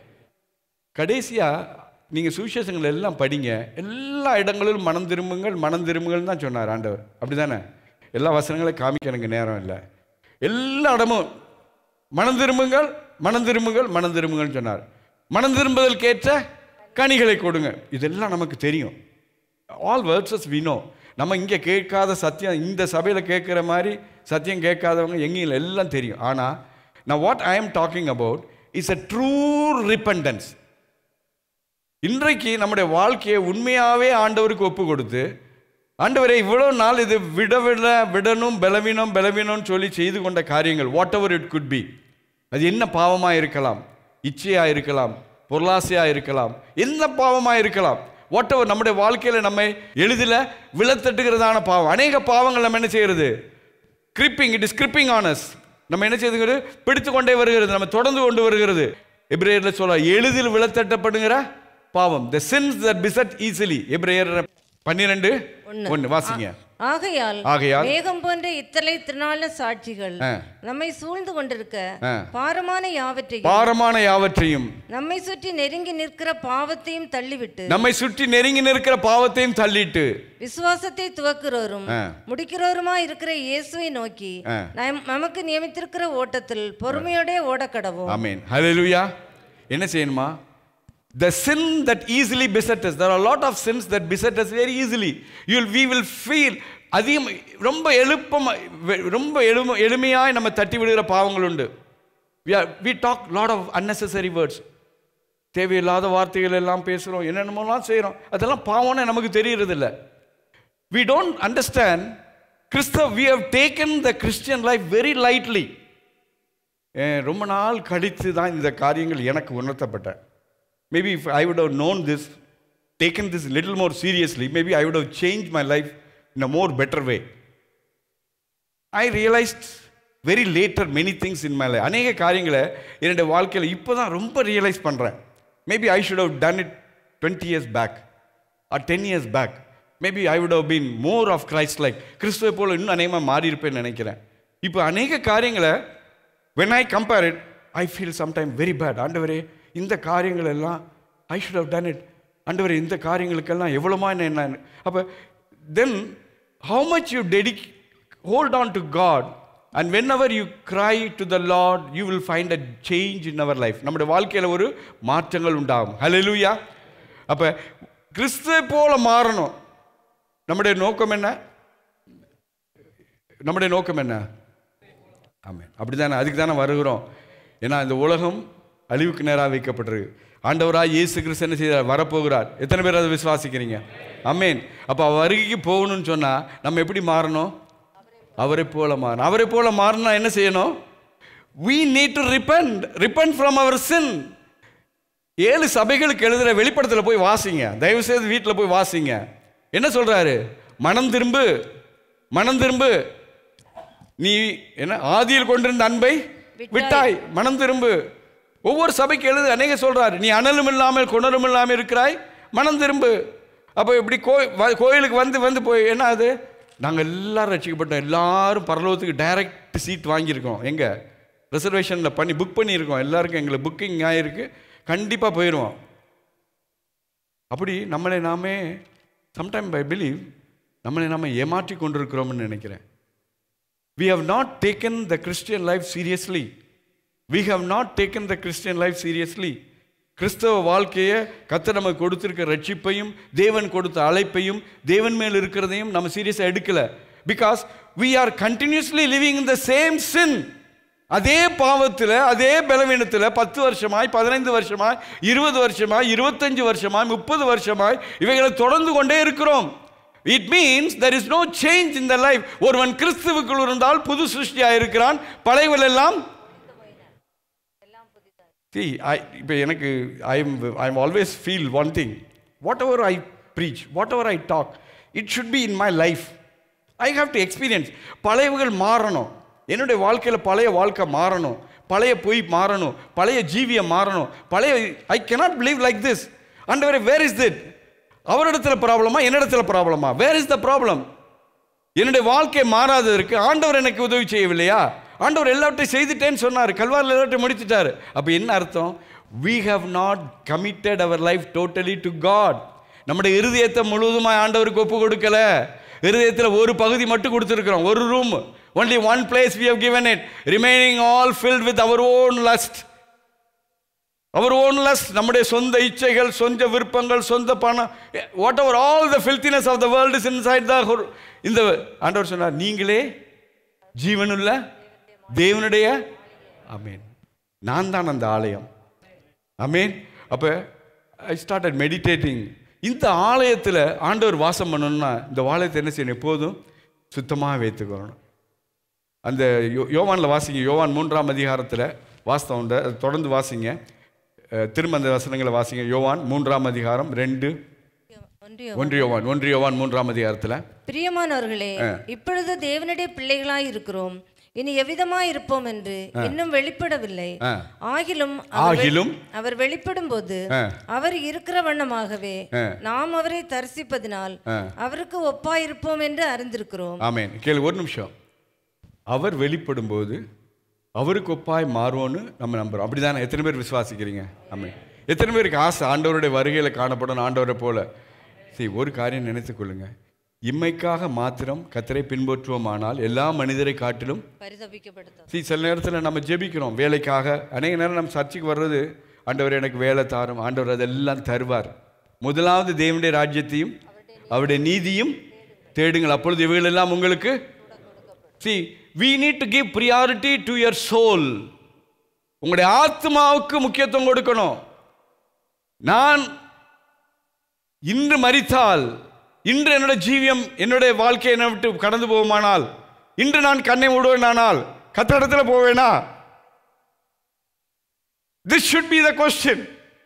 கடைசியாக நீங்கள் சுவிசேஷங்கள் எல்லாம் படிங்க எல்லா இடங்களிலும் மனம் திரும்புங்கள் மனம் திரும்புங்கள் தான் சொன்னார் ஆண்டவர் அப்படி தானே எல்லா வசனங்களையும் காமிக்க எனக்கு நேரம் இல்லை எல்லா இடமும் மனம் திரும்புங்கள் மனம் திரும்புங்கள் மனம் திரும்புங்கள்னு சொன்னார் மனம் திரும்புதலுக்கேற்ற கனிகளை கொடுங்க இதெல்லாம் நமக்கு தெரியும் ஆல் வேர்ட்ஸஸ் வினோ நம்ம இங்கே கேட்காத சத்தியம் இந்த சபையில் கேட்குற மாதிரி சத்தியம் கேட்காதவங்க எங்கேயும் இல்லை எல்லாம் தெரியும் ஆனால் நான் what I am talking about is a true repentance இன்றைக்கு நம்முடைய வாழ்க்கையை உண்மையாகவே ஆண்டவருக்கு ஒப்பு கொடுத்து ஆண்டவரே இவ்வளோ நாள் இது விட விட விடணும் பலவீனம் பலவீனம்னு சொல்லி செய்து கொண்ட காரியங்கள் what ever it could be அது என்ன பாவமாக இருக்கலாம் இச்சையாக இருக்கலாம் பொருளாசையாக இருக்கலாம் எந்த பாவமாக இருக்கலாம் வாட் எவர் நம்முடைய வாழ்க்கையில் நம்மை எளிதில் விழத்தட்டுகிறதான பாவம் அநேக பாவங்கள் நம்ம என்ன செய்யறது gripping it is gripping on us நம்ம என்ன செய்துங்கிறது பிடித்து கொண்டே வருகிறது நம்ம தொடர்ந்து கொண்டு வருகிறது எப்ரேயரில் சொல்ல எளிதில் விழத்தட்டப்படுகிற பாவம் the sins that beset easily எப்ரேயர் பன்னிரெண்டு ஒன்று வாசிங்க ஆகையால் ஆகையால் மேகம் போன்ற இத்தலை திருநாள சாட்சிகள் ஆ. நம்மை சூழ்ந்து கொண்டிருக்க ஆ. பாரமான யாவற்றையும் பாரமான யாவற்றையும் நம்மை சுற்றி நெருங்கி நிற்கிற பாவத்தையும் தள்ளிவிட்டு நம்மை சுற்றி நெருங்கி நிற்கிற பாவத்தையும் தள்ளிட்டு விசுவாசத்தை துவக்குறோரும் ஆ. முடிக்கிறோருமா இருக்கிற இயேசுவை நோக்கி ஆ. நம்- நமக்கு நியமித்திருக்கிற ஓட்டத்தில் பொறுமையோடே ஓடக்கடவும் ஆமென் ஹalleluya என்ன செய்யணுமா the sin that easily beset us there are a lot of sins that beset us very easily you will we will feel அதிகம் ரொம்ப எழுப்பமா வெ- ரொம்ப எளிம எளிமையாய் நம்ம தட்டி விடுகிற பாவங்கள் உண்டு we are we talk lot of unnecessary words தேவையில்லாத வார்த்தைகள் எல்லாம் பேசுகிறோம் என்னென்னமோலாம் செய்கிறோம் அதெல்லாம் பாவம்னு நமக்கு தெரியறதில்ல we don't understand கிறிஸ்தவ we have taken the christian life very lightly ஏன் ரொம்ப நாள் கழித்து தான் இந்த காரியங்கள் எனக்கு உணர்த்தப்பட்டேன் maybe if I would have known this taken this little more seriously maybe I would have change my life in a more better way I realised very later many things in my life அநேக காரியங்களை என்னுடைய வாழ்க்கையில் இப்போ தான் ரொம்ப realise பண்ணுறேன் maybe I should have done it twenty years back or ten years back maybe I would have been more of Christ like கிறிஸ்துவை போல இன்னும் அநேகமாக மாறி இருப்பேன்னு நினைக்கிறேன் இப்போ அநேக காரியங்களை when I compare it I feel sometime very bad ஆண்டவரே இந்த காரியங்கள் எல்லாம் I should have done it ஆண்டவரே இந்த காரியங்களுக்கெல்லாம் எவ்வளோமா என்ன அப்போ then how much you dedicate hold on to God and when ever you cry to the Lord you will find a change in our life நம்முடைய வாழ்க்கையில் ஒரு மாற்றங்கள் உண்டாகும் ஹalleluya அப்போ கிறிஸ்துவை போல மாறணும் நம்முடைய நோக்கம் என்ன நம்முடைய நோக்கம் என்ன ஆமென் அப்படி தானே அதுக்கு தானே வருகிறோம் ஏன்னா இந்த உலகம் அழிவுக்கு நேராக வைக்கப்பட்டிருக்கு ஆண்டவராக இயேசு கிறிஸ்து என்ன செய்தார் வரப்போகிறார் எத்தனை பேர் அதை விசுவாசிக்கிறீங்க அமேன் அப்போ அவர் வருகைக்கு போகணும்னு சொன்னால் நம்ம எப்படி மாறணும் அவரை போல மாறணும் அவரை போல மாறினா என்ன செய்யணும் we need to repent repent from our sin ஏழு சபைகளுக்கு எழுதுகிற வெளிப்படத்தில் போய் வாசிங்க தயவு செய்து வீட்டில் போய் வாசிங்க என்ன சொல்றாரு மனம் திரும்பு மனம் திரும்பு நீ என்ன ஆதியில் கொண்டிருந்த அன்பை விட்டாய் மனம் திரும்பு ஒவ்வொரு சபைக்கு எழுது அநேக சொல்றாரு நீ அனலும் இல்லாமல் குணரும் இல்லாமல் இருக்கிறாய் மனம் திரும்பு அப்போ இப்படி கோ வ- கோயிலுக்கு வந்து வந்து போய் என்ன அது நாங்கள் எல்லாரும் ரசிக்கப்பட்டோம் எல்லாரும் பரலோகத்துக்கு டைரக்ட் சீட் வாங்கியிருக்கோம் எங்க ரிசர்வேஷனில் பண்ணி புக் பண்ணியிருக்கோம் எல்லாருக்கும் எங்களுக்கு புக்கிங் ஆகிருக்கு கண்டிப்பாக போயிடுவோம் அப்படி நம்மளை நாமே சம்டைம் பை பிலீவ் நம்மளை நாம ஏமாற்றி கொண்டிருக்கிறோம்னு நினைக்கிறேன் we have not taken the christian life seriously we have not taken the christian life seriously கிறிஸ்தவ வாழ்க்கையை கத்த நமக்கு கொடுத்திருக்க ரட்சிப்பையும் தேவன் கொடுத்த அழைப்பையும் தேவன் மேல் இருக்கிறதையும் நம்ம சீரியஸாக எடுக்கல because we are continuously living in the same sin அதே பாவத்தில் அதே பலவீனத்தில் பத்து வருஷமாய் பதினைந்து வருஷமாய் இருபது வருஷமாய் இருபத்தஞ்சு வருஷமாய் முப்பது வருஷமாய் இவைகளை தொடர்ந்து கொண்டே இருக்கிறோம் it means there is no change in the life ஒருவன் கிறிஸ்துவுக்குள் இருந்தால் புது சிருஷ்டியாக இருக்கிறான் பழையவள் எல்லாம் See, I, இப்போ எனக்கு I am I am always feel one thing what ever I preach what ever I talk it should be in my life I have to experience பழையவர்கள் மாறணும் என்னுடைய வாழ்க்கையில் பழைய வாழ்க்கை மாறணும் பழைய பொய் மாறணும் பழைய ஜீவியம் மாறணும் பழைய I cannot believe like this and where is that அவரிடத்துல ப்ராப்ளமா என்னிடத்துல ப்ராப்ளமா வேர் இஸ் த ப்ராப்ளம் என்னுடைய வாழ்க்கை மாறாததற்கு ஆண்டவர் எனக்கு உதவி செய்யவில்லையா ஆண்டவர் எல்லாவற்றையும் செய்துட்டேன்னு சொன்னார் கல்வாரில் எல்லாவற்றையும் முடித்துட்டார் அப்போ என்ன அர்த்தம் we have not committed our life totally to god நம்முடைய இருதயத்தை முழுவதுமாய் ஆண்டவருக்கு ஒப்பு கொடுக்கல இருதயத்தில் ஒரு பகுதி மட்டும் கொடுத்துருக்கிறோம் ஒரு room only one place we have given it remaining all filled with our own lust our ஓன்லெஸ் நம்முடைய சொந்த இச்சைகள் சொந்த விருப்பங்கள் சொந்த பணம் what ever all the filthiness of the world is inside the இந்த ஆண்டவர் சொன்னார் நீங்களே ஜீவனுள்ள தேவனுடைய அமேன் நான் தான் அந்த ஆலயம் அமேன் அப்போ ஐ ஸ்டார்டட் மெடிடேட்டிங் இந்த ஆலயத்தில் ஆண்டவர் வாசம் பண்ணணும்னா இந்த ஆலயத்தை என்ன செய்யணும் எப்போதும் சுத்தமாக வைத்துக்கணும் அந்த யோ யோவானில் வாசிங்க யோவான் மூன்றாம் அதிகாரத்தில் வாஸ்தவம் உண்டு அதை தொடர்ந்து வாசிங்க அஹ், திரும்ப அந்த வசனங்களை வாசிங்க யோவான் மூன்றாம் அதிகாரம் ரெண்டு ஒன்றிய ஒன்று யோவான் ஒன்று யோவான் மூன்றாம் அதிகாரத்தில் பிரியமானவர்களே இப்பொழுது தேவனுடைய பிள்ளைகளாய் இருக்கிறோம் இனி எவ்விதமாய் இருப்போம் என்று இன்னும் வெளிப்படவில்லை ஆ. ஆகிலும் அவர் வெளி- ஆகிலும் அவர் வெளிப்படும் போது ஆ. அவர் இருக்கிற வண்ணமாகவே நாம் அவரை தரிசிப்பதினால் அவருக்கு ஒப்பாயிருப்போம் என்று அறிந்திருக்கிறோம் ஆமென் கேளு ஒரு நிமிஷம் அவர் வெளிப்படும் போது அவருக்கு ஒப்பாய் மாறுவோன்னு நம்ம நம்புறோம் அப்படிதானே எத்தனை பேர் விசுவாசிக்கிறீங்க ஆமென் எத்தனை பேருக்கு ஆசை ஆண்டவருடைய வருகையில் காணப்படணும் ஆண்டவரை போல சரி ஒரு காரியம் நினைத்துக் கொள்ளுங்க இம்மைக்காக மாத்திரம் கத்தரை பின்பற்றுவோமானால் எல்லா மனிதரை காட்டிலும் பரிதபிக்கப்படுத்த சரி சில நேரத்தில் நம்ம ஜெபிக்கிறோம் வேலைக்காக அநேக நேரம் நம்ம சர்ச்சுக்கு வர்றது ஆண்டவர் எனக்கு வேலை தாரும் ஆண்டவர் அதெல்லாம் தருவார் முதலாவது தேவனுடைய ராஜ்யத்தையும் அவருடைய நீதியும் தேடுங்கள் அப்பொழுது இவைகளெல்லாம் உங்களுக்கு see we need to give priority to your soul உங்களுடைய ஆத்மாவுக்கு முக்கியத்துவம் கொடுக்கணும் நான் இன்று மரித்தால் இன்று என்னோட ஜீவியம் என்னுடைய வாழ்க்கை என்னை விட்டு கடந்து போகுமானால் இன்று நான் கண்ணை மூடுவேனானால் கத்திடத்துல போவேனா this should be the question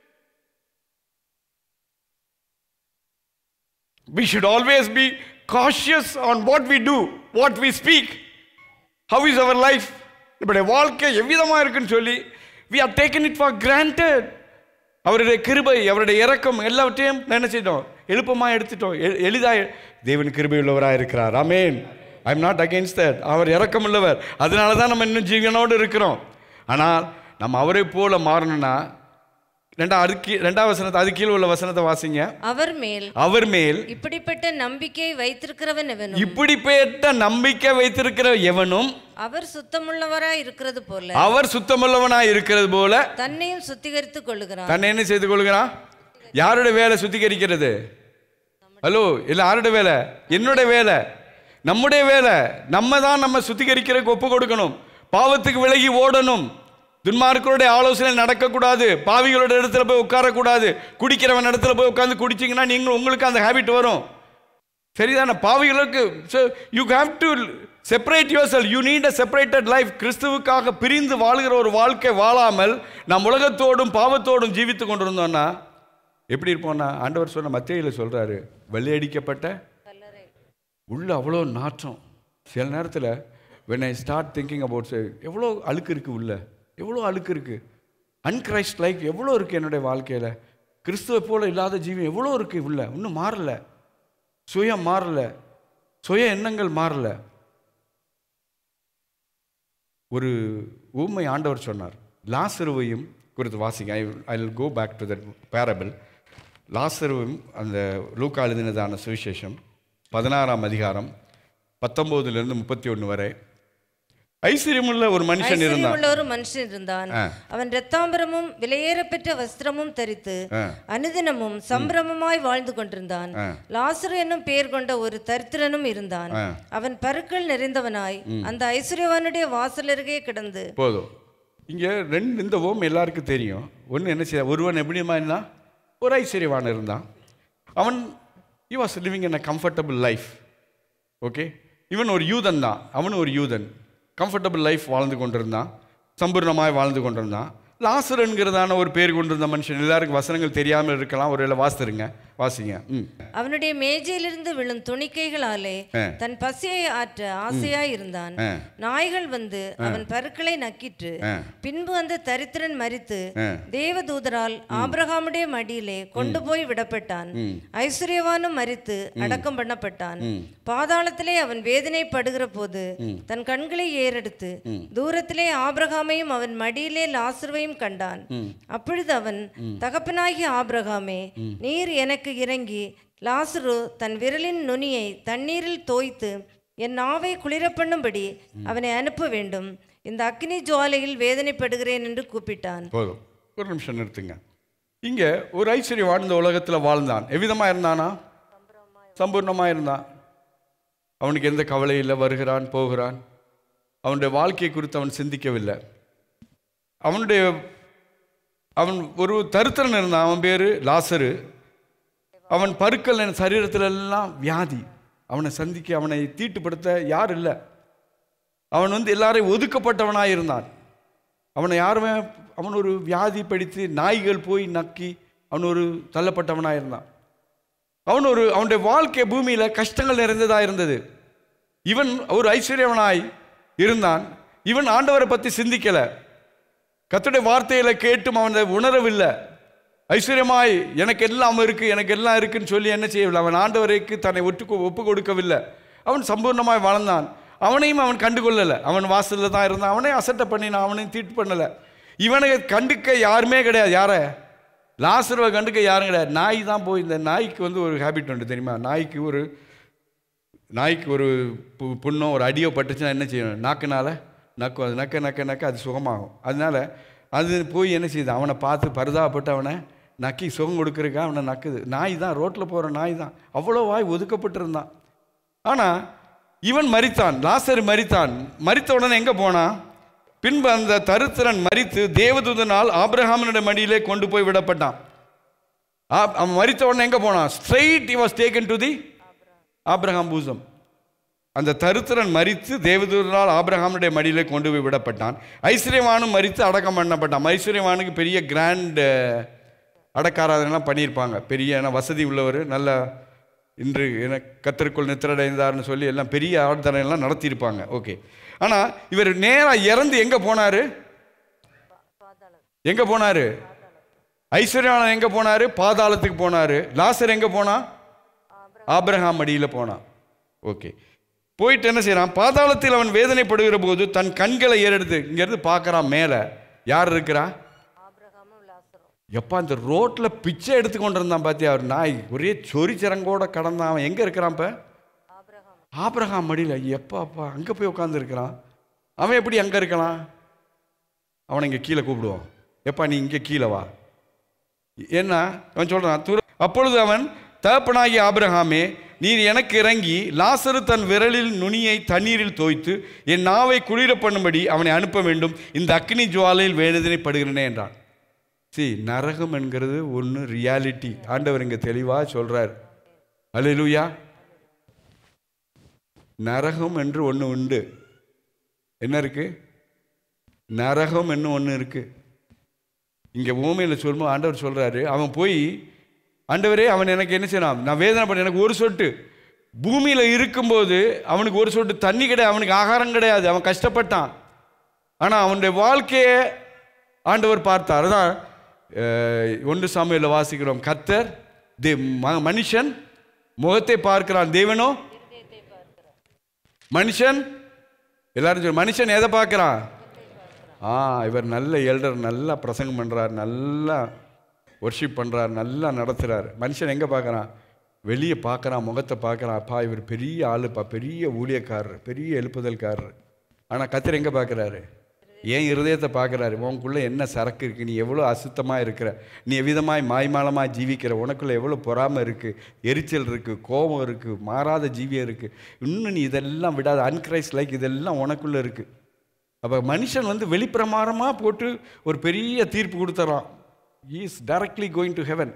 we should always be cautious on what we do what we speak how is our life நம்முடைய வாழ்க்கை எவ்விதமா இருக்குன்னு சொல்லி we have taken it for granted அவருடைய கிருபை அவருடைய இரக்கம் எல்லாவற்றையும் என்ன செய்தோம் எழுப்பமா எடுத்துட்டோம் எ- எளிதாய் தேவன் கிருபை உள்ளவராக இருக்கிறார் அமேன் I am not against that our இரக்கம் உள்ளவர் அதனால தான் நம்ம இன்னும் ஜீவனோடு இருக்கிறோம் ஆனால் நம்ம அவரை போல மாறணும்னா ரெண்டா அதுக்கு ரெண்டாவது வசனத்தை அது கீழே உள்ள வசனத்தை வாசிங்க அவர் மேல் அவர் மேல் இப்படிப்பட்ட நம்பிக்கை வைத்திருக்கிறவன் எவனும் இப்படிப்பட்ட நம்பிக்கை வைத்திருக்கிற எவனும் அவர் சுத்தமுள்ளவராய் இருக்கிறது போல அவர் சுத்தமுள்ளவனாய் இருக்கிறது போல தன்னையும் சுத்திகரித்துக் கொள்ளுகிறான் தன்னை என்ன செய்து கொள்கிறான் யாருடைய வேலை சுத்திகரிக்கிறது ஹலோ இல்ல யாருடைய வேலை என்னுடைய வேலை நம்முடைய வேலை நம்ம தான் நம்ம சுத்திகரிக்கிறதுக்கு ஒப்பு கொடுக்கணும் பாவத்துக்கு விலகி ஓடணும் துன்மார்க்கருடைய ஆலோசனை நடக்கக்கூடாது பாவிகளோட இடத்துல போய் உட்காரக்கூடாது குடிக்கிறவன் இடத்துல போய் உட்காந்து குடிச்சிங்கன்னா நீங்கள் உங்களுக்கு அந்த ஹேபிட் வரும் சரிதானே பாவிகளுக்கு you have to separate your self you need a separated life கிறிஸ்துவுக்காக பிரிந்து வாழ்கிற ஒரு வாழ்க்கை வாழாமல் நம் உலகத்தோடும் பாவத்தோடும் ஜீவித்து கொண்டிருந்தோம்னா எப்படி இருப்போம்னா ஆண்டவர் சொன்ன மத்தியில் சொல்றாரு வெள்ளையடிக்கப்பட்ட உள்ள அவ்வளோ நாற்றம் சில நேரத்தில் when I start thinking about எவ்வளோ அழுக்கு இருக்குது உள்ள எவ்வளோ அழுக்கு இருக்குது அன்கிரைஸ்ட் லைஃப் எவ்வளோ இருக்குது என்னுடைய வாழ்க்கையில் கிறிஸ்துவை போல இல்லாத ஜீவன் எவ்வளோ இருக்குது உள்ள இன்னும் மாறல சுயம் மாறல சுய எண்ணங்கள் மாறல ஒரு ஊமை ஆண்டவர் சொன்னார் லாசருவையும் குறித்து வாசிங்க I I will go back to that parable லாசருவும் அந்த லூக்கா எழுதினதான சுவிசேஷம் பதினாறாம் அதிகாரம் பத்தொம்போதுலேருந்து முப்பத்தி ஒன்று வரை ஐஸ்வர்யமுள்ள ஒரு மனுஷன் இருந்தான் உள்ள ஒரு மனுஷன் இருந்தான் ஆ. அவன் இரத்தாம்பரமும் விலையேறப்பெற்ற வஸ்திரமும் தரித்து ஆ. அனுதினமும் சம்பிரமமாய் வாழ்ந்து கொண்டிருந்தான் ஆ. லாசரு என்னும் பெயர் கொண்ட ஒரு தரித்திரனும் இருந்தான் ஆ. அவன் பருக்கள் நிறைந்தவனாய் அந்த ஐஸ்வர்யவானுடைய வாசல் அருகே கிடந்து போதும் இங்கே ரெண்டு இந்த ஓம் எல்லாருக்கும் தெரியும் ஒன்று என்ன செய்ய ஒருவன் எப்படிமா இருந்தான் ஒரு ஐஸ்வர்யவான் இருந்தான் அவன் he was living in a comfortable life okay இவன் ஒரு யூதன் தான் அவனும் ஒரு யூதன் கம்ஃபர்டபுள் லைஃப் வாழ்ந்து கொண்டிருந்தான் சம்பூர்ணமாய் வாழ்ந்து கொண்டிருந்தான் லாசரன்கிறதான ஒரு பேர் கொண்டிருந்த மனுஷன் எல்லாருக்கும் வசனங்கள் தெரியாமல் இருக்கலாம் ஒரு வேளை வாசித்துருங்க வாசிங்க ம் அவனுடைய மேஜையிலிருந்து விழும் துணிக்கைகளாலே ஆ. தன் பசியை ஆற்ற ஆசையாய் இருந்தான் ஆ. நாய்கள் வந்து அவன் பருக்களை நக்கிற்று ஆ. பின்பு அந்த தரித்திரன் மரித்து ஆ. தேவதூதரால் ஆபிரகாமுடைய மடியிலே கொண்டு போய் விடப்பட்டான் ஐஸ்வர்யவானும் மரித்து அடக்கம் பண்ணப்பட்டான் பாதாளத்திலே அவன் வேதனைப்படுகிற போது தன் கண்களை ஏறெடுத்து தூரத்திலே ஆபிரகாமையும் அவன் மடியிலே லாசருவையும் கண்டான் அப்பொழுது அவன் தகப்பனாகிய ஆபிரகாமே நீர் எனக்கு இறங்கி லாசரு தன் விரலின் நுனியை தண்ணீரில் தோய்த்து என் நாவை குளிர பண்ணும்படி அவனை அனுப்ப வேண்டும் இந்த அக்னி ஜுவாலையில் வேதனைப்படுகிறேன் என்று கூப்பிட்டான் போதும் ஒரு நிமிஷம் நிறுத்துங்க இங்கே ஒரு ஐஸ்வர்யவான் இந்த உலகத்தில் வாழ்ந்தான் எவ்விதமாக இருந்தானா சம்பூர்ணமாக இருந்தான் அவனுக்கு எந்த கவலை இல்லை வருகிறான் போகிறான் அவனுடைய வாழ்க்கையை குறித்து அவன் சிந்திக்கவில்லை அவனுடைய அவன் ஒரு தருத்திரன் இருந்தான் அவன் பேர் லாசரு அவன் பருக்கள் என் சரீரத்துல எல்லாம் வியாதி அவனை சந்திக்க அவனை தீட்டுப்படுத்த யார் இல்லை அவன் வந்து எல்லாரையும் ஒதுக்கப்பட்டவனாக இருந்தான் அவனை யாருமே அவன் ஒரு வியாதி படித்து நாய்கள் போய் நக்கி அவன் ஒரு தள்ளப்பட்டவனாக இருந்தான் அவன் ஒரு அவனுடைய வாழ்க்கை பூமியில் கஷ்டங்கள் நிறைந்ததாக இருந்தது இவன் ஒரு ஐஸ்வர்யவனாய் இருந்தான் இவன் ஆண்டவரை பற்றி சிந்திக்கலை கர்த்தருடைய வார்த்தைகளை கேட்டும் அவன் அதை உணரவில்லை ஐஸ்வர்யமாய் எனக்கு எல்லாம் இருக்கு எனக்கு எல்லாம் இருக்குன்னு சொல்லி என்ன செய்யவில்லை அவன் ஆண்டவரைக்கு தன்னை ஒட்டு ஒப்பு கொடுக்கவில்லை அவன் சம்பூர்ணமாய் வாழ்ந்தான் அவனையும் அவன் கண்டுகொள்ளலை அவன் வாசலில் தான் இருந்தான் அவனையும் அசட்டை பண்ணினான் அவனையும் தீட்டு பண்ணலை இவனை கண்டுக்க யாருமே கிடையாது யாரை லாசருவை கண்டுக்க யாரும் கிடையாது நாய் தான் போய் இந்த நாய்க்கு வந்து ஒரு ஹேபிட் உண்டு தெரியுமா நாய்க்கு ஒரு நாய்க்கு ஒரு பு- புண்ணோ ஒரு அடியோ பட்டுச்சுன்னா என்ன செய்யணும் நாக்குனால நக்கும் அது நக்க நக்க நக்க அது சுகமாகும் அதனால அது போய் என்ன செய்யுது அவனை பார்த்து பரிதாபப்பட்டு அவனை நக்கி சுகம் கொடுக்கறதுக்கு அவனை நக்குது நாய் தான் ரோட்டில் போகிற நாய் தான் அவ்வளோ வாய் ஒதுக்கப்பட்டிருந்தான் ஆனால் இவன் மரித்தான் லாசர் மரித்தான் மரித்த உடனே எங்கே போனான் பின்பு அந்த தருத்திரன் மரித்து தேவதூதனால் ஆபிரகாமனுடைய மடியிலே கொண்டு போய் விடப்பட்டான் ஆப்- அவன் மரித்த உடனே எங்கே போனான் straight he was taken to the Abraham bosom அந்த தருத்திரன் மரித்து தேவதூதனால் ஆபிரகாமுடைய மடியிலே கொண்டு போய் விடப்பட்டான் ஐஸ்வர்யவானும் மரித்து அடக்கம் பண்ணப்பட்டான் ஐஸ்வர்யவானுக்கு பெரிய கிராண்ட் அடக்காராதனைலாம் பண்ணியிருப்பாங்க பெரிய ஏன்னா வசதி உள்ளவர் நல்ல இன்று என கத்தருக்குள் நித்திரடைந்தார்னு சொல்லி எல்லாம் பெரிய ஆராதனைலாம் நடத்தியிருப்பாங்க ஓகே ஆனால் இவர் நேராக இறந்து எங்கே போனார் எங்கே போனார் ஐஸ்வர்யானன் எங்கே போனார் பாதாளத்துக்கு போனார் லாசர் எங்கே போனா ஆபிரகாம் மடியில் போனான் ஓகே போயிட்டு என்ன செய்றான் பாதாளத்தில் அவன் வேதனைப்படுகிற போது தன் கண்களை ஏறெடுத்து இங்கேருந்து பார்க்குறான் மேலே யார் இருக்கிறா எப்பா இந்த ரோட்டில் பிச்சை எடுத்து கொண்டு இருந்தான் பார்த்தியா அவர் நாய் ஒரே சொரிச்சரங்கோட கடந்தான் அவன் எங்கே இருக்கிறான் இப்போ ஆபிரகாம் மடியில் எப்பா அப்பா அங்கே போய் உட்காந்துருக்கிறான் அவன் எப்படி அங்கே இருக்கலாம் அவனை இங்கே கீழே கூப்பிடுவான் எப்பா நீ இங்கே கீழே வா என்ன அவன் சொல்றான் "துர- அப்பொழுது அவன் தகப்பனாகிய ஆபிரகாமே நீர் எனக்கு இறங்கி லாசரு தன் விரலில் நுனியை தண்ணீரில் தோய்த்து என் நாவை குளிர பண்ணும்படி அவனை அனுப்ப வேண்டும் இந்த அக்னி ஜுவாலையில் வேதனைப்படுகிறேனே என்றான் சி நரகம் என்கிறது ஒன்று ரியாலிட்டி ஆண்டவர் இங்கே தெளிவாக சொல்றார் அல்லேலூயா நரகம் என்று ஒன்று உண்டு என்ன இருக்கு நரகம் என்று ஒன்று இருக்கு இங்கே ஊமையில் சொல்லும்போது ஆண்டவர் சொல்கிறாரு அவன் போய் ஆண்டவரே அவன் எனக்கு என்ன செய்யலாம் நான் வேதனை பண்ண எனக்கு ஒரு சொட்டு பூமியில் இருக்கும்போது அவனுக்கு ஒரு சொட்டு தண்ணி கிடையாது அவனுக்கு ஆகாரம் கிடையாது அவன் கஷ்டப்பட்டான் ஆனால் அவனுடைய வாழ்க்கையை ஆண்டவர் பார்த்தார் அதான் அஹ், ஒன்று சாமியில் வாசிக்கிறோம் கத்தர் தே ம- மனுஷன் முகத்தை பார்க்கிறான் தேவனோ மனுஷன் எல்லாரும் சொல்லு மனுஷன் எதை பார்க்குறான் ஆ இவர் நல்ல எல்டர் நல்லா பிரசங்கம் பண்ணுறார் நல்லா ஒர்ஷிப் பண்ணுறார் நல்லா நடத்துகிறார் மனுஷன் எங்கே பார்க்குறான் வெளியே பார்க்குறான் முகத்தை பார்க்குறான் அப்பா இவர் பெரிய ஆளுப்பா பெரிய ஊழியக்காரர் பெரிய எழுப்புதல்காரர் ஆனால் கத்தர் எங்கே பார்க்குறாரு ஏன் இருதயத்தை பார்க்குறாரு உனக்குள்ளே என்ன சரக்கு இருக்குது நீ எவ்வளோ அசுத்தமாக இருக்கிற நீ எவ்விதமாய் மாய்மாலமாக ஜீவிக்கிற உனக்குள்ளே எவ்வளோ பொறாமை இருக்குது எரிச்சல் இருக்குது கோபம் இருக்குது மாறாத ஜீவியம் இருக்குது இன்னும் நீ இதெல்லாம் விடாத அன்கிரைஸ் லைக் இதெல்லாம் உனக்குள்ளே இருக்குது அப்போ மனுஷன் வந்து வெளிப்பிரமாரமாக போட்டு ஒரு பெரிய தீர்ப்பு கொடுத்துறான் is directly going to heaven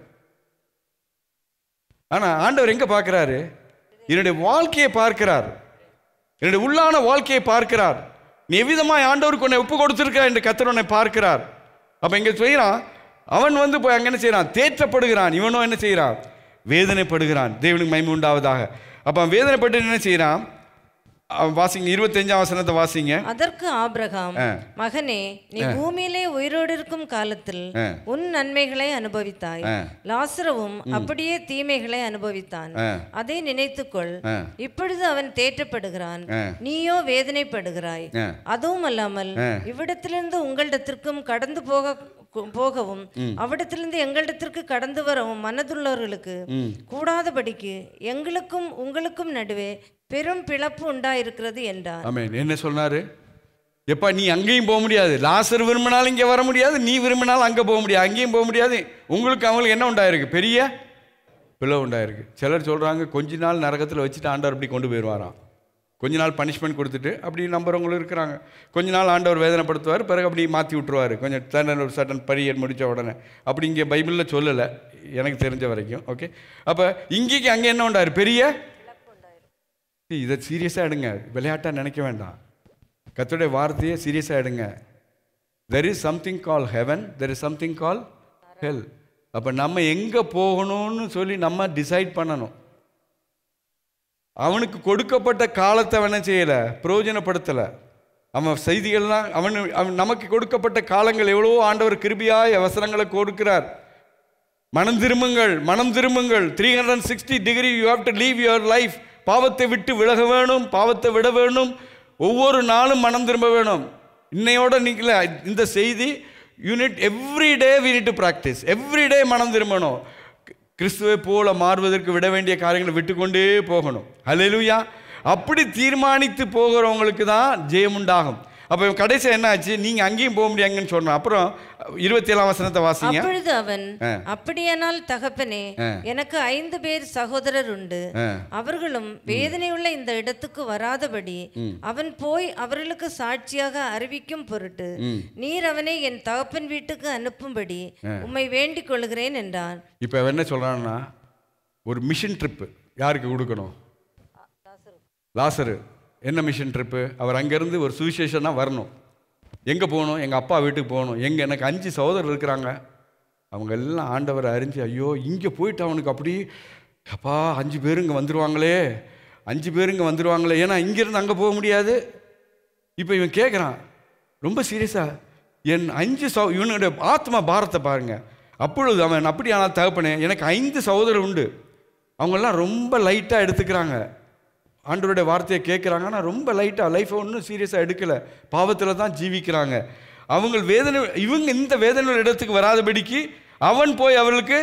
ஆனால் ஆண்டவர் எங்கே பார்க்குறாரு என்னுடைய வாழ்க்கையை பார்க்கிறார் என்னுடைய உள்ளான வாழ்க்கையை பார்க்கிறார் நீ எவ்விதமாய் ஆண்டவருக்கு உன்னை ஒப்பு கொடுத்துருக்க என்று கத்தர் உன்னை பார்க்கிறார் அப்போ இங்கே செய்கிறான் அவன் வந்து போய் அங்கே என்ன செய்கிறான் தேற்றப்படுகிறான் இவனும் என்ன செய்கிறான் வேதனைப்படுகிறான் தேவனுக்கு மகிமை உண்டாவதாக அப்போ அவன் வேதனைப்பட்டு என்ன செய்கிறான் அவன் வாசிங்க இருபத்தஞ்சாம் வசனத்தை வாசிங்க அதற்கு ஆபிரகாம் மகனே நீ பூமியிலே உயிரோடு இருக்கும் காலத்தில் உன் நன்மைகளை அனுபவித்தாய் லாசரவும் அப்படியே தீமைகளை அனுபவித்தான் அதை நினைத்துக்கொள் இப்பொழுது அவன் தேற்றப்படுகிறான் நீயோ வேதனைப்படுகிறாய் அதுவும் அல்லாமல் இவ்விடத்திலிருந்து உங்களிடத்திற்கும் கடந்து போக போகவும் அவ்விடத்திலிருந்து எங்களிடத்திற்கு கடந்து வரவும் மனதுள்ளவர்களுக்கு கூடாதபடிக்கு எங்களுக்கும் உங்களுக்கும் நடுவே பெரும் பிளப்பு உண்டாயிருக்கிறது என்றார் ஆமென் என்ன சொன்னாரு எப்பா நீ அங்கேயும் போக முடியாது லாசர் விரும்பினாலும் இங்கே வர முடியாது நீ விரும்பினாலும் அங்கே போக முடியாது அங்கேயும் போக முடியாது உங்களுக்கு அவங்களுக்கு என்ன உண்டாயிருக்கு பெரிய பிளவு உண்டாயிருக்கு சிலர் சொல்கிறாங்க கொஞ்ச நாள் நரகத்தில் வச்சுட்டு ஆண்டவர் அப்படி கொண்டு போயிடுவாராம் கொஞ்ச நாள் பனிஷ்மெண்ட் கொடுத்துட்டு அப்படி நம்புறவங்களும் இருக்கிறாங்க கொஞ்ச நாள் ஆண்டவர் வேதனைப்படுத்துவார் பிறகு அப்படி மாற்றி விட்டுருவார் கொஞ்சம் சட்டன் ஒரு சட்டன் பரியர் முடித்த உடனே அப்படி இங்கே பைபிளில் சொல்லலை எனக்கு தெரிஞ்ச வரைக்கும் ஓகே அப்போ இங்கேக்கு அங்கே என்ன உண்டாரு பெரிய ஏய், இதை சீரியஸாக எடுங்க விளையாட்டாக நினைக்க வேண்டாம் கர்த்தருடைய வார்த்தையை சீரியஸாக எடுங்க there is something call heaven there is something call hell அப்போ நம்ம எங்கே போகணும்னு சொல்லி நம்ம டிசைட் பண்ணணும் அவனுக்கு கொடுக்கப்பட்ட காலத்தை அவன் என்ன செய்யலை பிரயோஜனப்படுத்தலை அவன் செய்திகள்லாம் அவன் அவன் நமக்கு கொடுக்கப்பட்ட காலங்கள் எவ்வளவோ ஆண்டவர் கிருபியாய் அவசரங்களை கொடுக்கிறார் மனம் திரும்புங்கள் மனம் திரும்புங்கள் three hundred sixty degree you have to leave your life பாவத்தை விட்டு விலக வேணும் பாவத்தை விட வேணும் ஒவ்வொரு நாளும் மனம் திரும்ப வேணும் இன்னையோட நீங்கள இந்த செய்தி you need every day we need to practice every day மனம் திரும்பணும் கிறிஸ்துவை போல மாறுவதற்கு விட வேண்டிய காரியங்களை விட்டுக்கொண்டே போகணும் ஹalleluya அப்படி தீர்மானித்து போகிறவங்களுக்கு தான் ஜெயம் உண்டாகும் அப்போ கடைசி என்ன ஆச்சு நீங்கள் அங்கேயும் போக முடியாங்கன்னு சொன்னோம் அப்புறம் இருபத்தி ஏழாம் வசனத்தை வாசிங்க அப்பொழுது அவன் அப்படியானால் தகப்பனே எனக்கு ஐந்து பேர் சகோதரர் உண்டு அவர்களும் வேதனையுள்ள இந்த இடத்துக்கு வராதபடி அவன் போய் அவர்களுக்கு சாட்சியாக அறிவிக்கும் பொருட்டு நீர் அவனை என் தகப்பன் வீட்டுக்கு அனுப்பும்படி உம்மை வேண்டிக் கொள்கிறேன் என்றான் இப்போ அவன் என்ன சொல்கிறான்னா ஒரு மிஷன் ட்ரிப்பு யாருக்கு கொடுக்கணும் லாசரு என்ன மிஷன் ட்ரிப்பு அவர் அங்கேருந்து ஒரு சுவிசேஷனாக வரணும் எங்கே போகணும் எங்கள் அப்பா வீட்டுக்கு போகணும் எங்கே எனக்கு அஞ்சு சகோதரர் இருக்கிறாங்க அவங்க எல்லாம் ஆண்டவரை அறிஞ்சு ஐயோ இங்கே போயிட்டு அவனுக்கு அப்படி அப்பா அஞ்சு பேர் இங்கே வந்துடுவாங்களே அஞ்சு பேர் இங்கே வந்துடுவாங்களே ஏன்னா இங்கேருந்து அங்கே போக முடியாது இப்போ இவன் கேட்குறான் ரொம்ப சீரியஸாக என் அஞ்சு சௌ இவனுடைய ஆத்மா பாரத்தை பாருங்க அப்பொழுது அவன் அப்படி ஆனால் தகப்பனே எனக்கு ஐந்து சகோதரர் உண்டு அவங்கெல்லாம் ரொம்ப லைட்டாக எடுத்துக்கிறாங்க ஆண்டவருடைய வார்த்தையை கேட்குறாங்க ஆனால் ரொம்ப லைட்டாக லைஃப்பை ஒன்றும் சீரியஸாக எடுக்கலை பாவத்தில் தான் ஜீவிக்கிறாங்க அவங்க வேதனை இவங்க இந்த வேதனை இடத்துக்கு வராதபடிக்கு அவன் போய் அவர்களுக்கு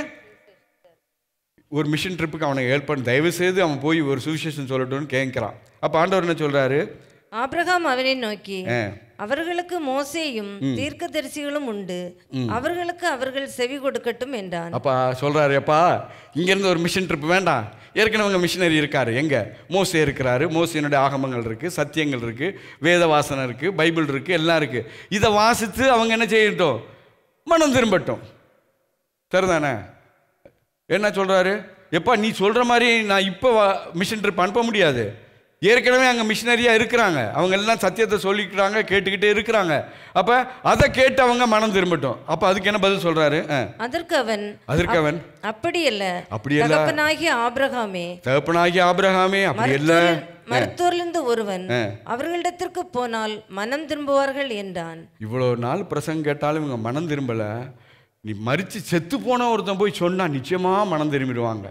ஒரு மிஷன் ட்ரிப்புக்கு அவனை ஹெல்ப் பண்ண தயவு செய்து அவன் போய் ஒரு சுவிசேஷன் சொல்லட்டும்னு கேட்குறான் அப்போ ஆண்டவர் என்ன சொல்கிறாரு ஆபிரகாம் அவனை நோக்கி அவர்களுக்கு மோசேயும் தீர்க்கதரிசிகளும் உண்டு அவர்களுக்கு அவர்கள் செவி கொடுக்கட்டும் என்றான் அப்பா சொல்கிறாரு அப்பா இங்கேருந்து ஒரு மிஷன் ட்ரிப் வேண்டாம் ஏற்கனவே உங்கள் மிஷினரி இருக்காரு எங்கே மோசே இருக்கிறாரு மோசையினுடைய ஆகமங்கள் இருக்குது சத்தியங்கள் இருக்குது வேத வாசனை இருக்குது பைபிள் இருக்குது எல்லாம் இருக்குது இதை வாசித்து அவங்க என்ன செய்யட்டும் மனம் திரும்பட்டும் சரிதானே என்ன சொல்கிறாரு எப்பா நீ சொல்கிற மாதிரி நான் இப்போ மிஷன் ட்ரிப் அனுப்ப முடியாது ஏற்கனவே அங்கே மிஷினரியாக இருக்கிறாங்க அவங்க எல்லாம் சத்தியத்தை சொல்லிக்கிறாங்க கேட்டுக்கிட்டே இருக்கிறாங்க அப்போ அதை கேட்டு அவங்க மனம் திரும்பட்டும் அப்போ அதுக்கு என்ன பதில் சொல்கிறாரு அதற்கு அவன் அதற்கு அவன் அப்படியல்ல அப்படியல்ல. தகப்பனாகிய ஆபிரகாமே தகப்பனாகி ஆபிரகாமே அப்படி இல்லை மருத்துவரிலிருந்து ஒருவன் அவர்களிடத்திற்கு போனால் மனம் திரும்புவார்கள் என்றான் இவ்வளோ நாள் பிரசங்கம் கேட்டாலும் இவங்க மனம் திரும்பலை நீ மறித்து செத்து போன ஒருத்தன் போய் சொன்னா நிச்சயமாக மனம் திரும்பிடுவாங்க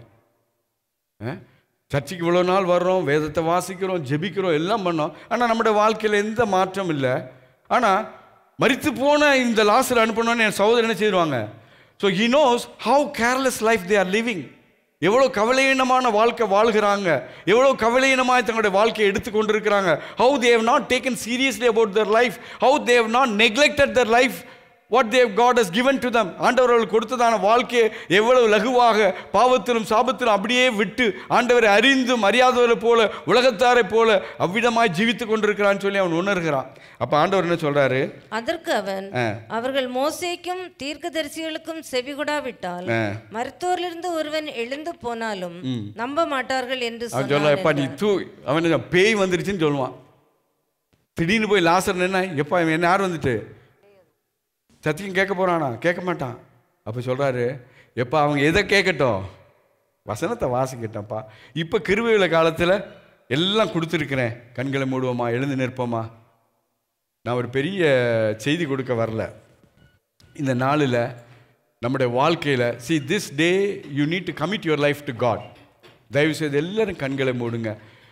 ஆ? சர்ச்சுக்கு இவ்வளோ நாள் வர்றோம் வேதத்தை வாசிக்கிறோம் ஜெபிக்கிறோம் எல்லாம் பண்ணோம் ஆனால் நம்முடைய வாழ்க்கையில் எந்த மாற்றம் இல்லை ஆனால் மறித்து போன இந்த லாசர் அனுப்பணும்னு என் சகோதரர் என்ன செய்வாங்க so he knows how careless life they are living எவ்வளோ கவலையீனமான வாழ்க்கை வாழ்கிறாங்க எவ்வளோ கவலையீனமாக தங்களுடைய வாழ்க்கையை எடுத்துக்கொண்டிருக்கிறாங்க how they not taken seriously about their life how they not neglected their life what they God has given to them ஆண்டவர்கள் கொடுத்ததான வாழ்க்கையை எவ்வளவு லகுவாக பாவத்திலும் சாபத்திலும் அப்படியே விட்டு ஆண்டவரை அறிந்தும் அறியாதவரை போல உலகத்தாரை போல அவ்விதமாய் ஜீவித்து கொண்டிருக்கிறான்னு சொல்லி அவன் உணர்கிறான் அப்போ ஆண்டவர் என்ன சொல்றாரு அதற்கு அவன் அவர்கள் மோசேக்கும் தீர்க்கதரிசிகளுக்கும் செவிகொடாவிட்டால் மருத்துவரிலிருந்து ஒருவன் எழுந்து போனாலும் நம்ப மாட்டார்கள் என்று அவன் சொல்ல சொன்னான் எப்பா நீ தூ அவன் என்ன, பேய் வந்துருச்சுன்னு சொல்லுவான் திடீர்னு போய் லாசர் என்ன எப்பா இவன் என்ன யார் வந்துட்டு சத்தியம் கேட்க போறானா கேட்க மாட்டான் அப்போ சொல்றாரு எப்பா அவங்க எதை கேட்கட்டும் வசனத்தை வாசிக்கட்டோம்ப்பா இப்போ கிருவில காலத்தில் எல்லாம் கொடுத்துருக்கிறேன் கண்களை மூடுவோமா எழுந்து நிற்போமா நான் ஒரு பெரிய செய்தி கொடுக்க வரல இந்த நாளில் நம்முடைய வாழ்க்கையில் see this day you need to commit your life to God தயவு செய்து எல்லாரும் கண்களை மூடுங்க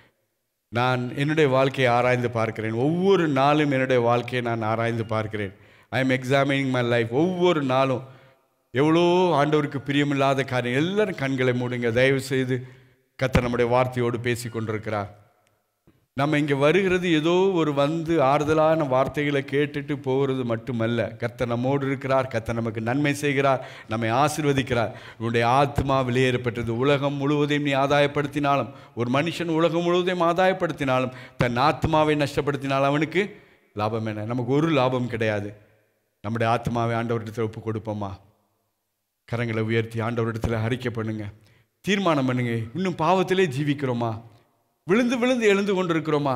நான் என்னுடைய வாழ்க்கையை ஆராய்ந்து பார்க்கிறேன் ஒவ்வொரு நாளும் என்னுடைய வாழ்க்கையை நான் ஆராய்ந்து பார்க்கிறேன் I am examining my life ஒவ்வொரு நாளும் எவ்வளோ ஆண்டவருக்கு பிரியமில்லாத காரியம் எல்லாரும் கண்களை மூடுங்க தயவு செய்து கர்த்தர் நம்முடைய வார்த்தையோடு பேசி கொண்டிருக்கிறார் நம்ம இங்கே வருகிறது ஏதோ ஒரு வந்து ஆறுதலான வார்த்தைகளை கேட்டுட்டு போகிறது மட்டுமல்ல கர்த்தர் நம்மோடு இருக்கிறார் கர்த்தர் நமக்கு நன்மை செய்கிறார் நம்மை ஆசீர்வதிக்கிறார் உன்னுடைய ஆத்மா வெளியேறப்பட்டது உலகம் முழுவதையும் நீ ஆதாயப்படுத்தினாலும் ஒரு மனுஷன் உலகம் முழுவதையும் ஆதாயப்படுத்தினாலும் தன் ஆத்மாவை நஷ்டப்படுத்தினால் அவனுக்கு லாபம் என்ன நமக்கு ஒரு லாபம் கிடையாது நம்முடைய ஆத்மாவை ஆண்டவரிடத்தில் ஒப்பு கொடுப்போமா கரங்களை உயர்த்தி ஆண்டவரிடத்தில் அறிக்கை பண்ணுங்க தீர்மானம் பண்ணுங்க இன்னும் பாவத்திலே ஜீவிக்கிறோமா விழுந்து விழுந்து எழுந்து கொண்டிருக்கிறோமா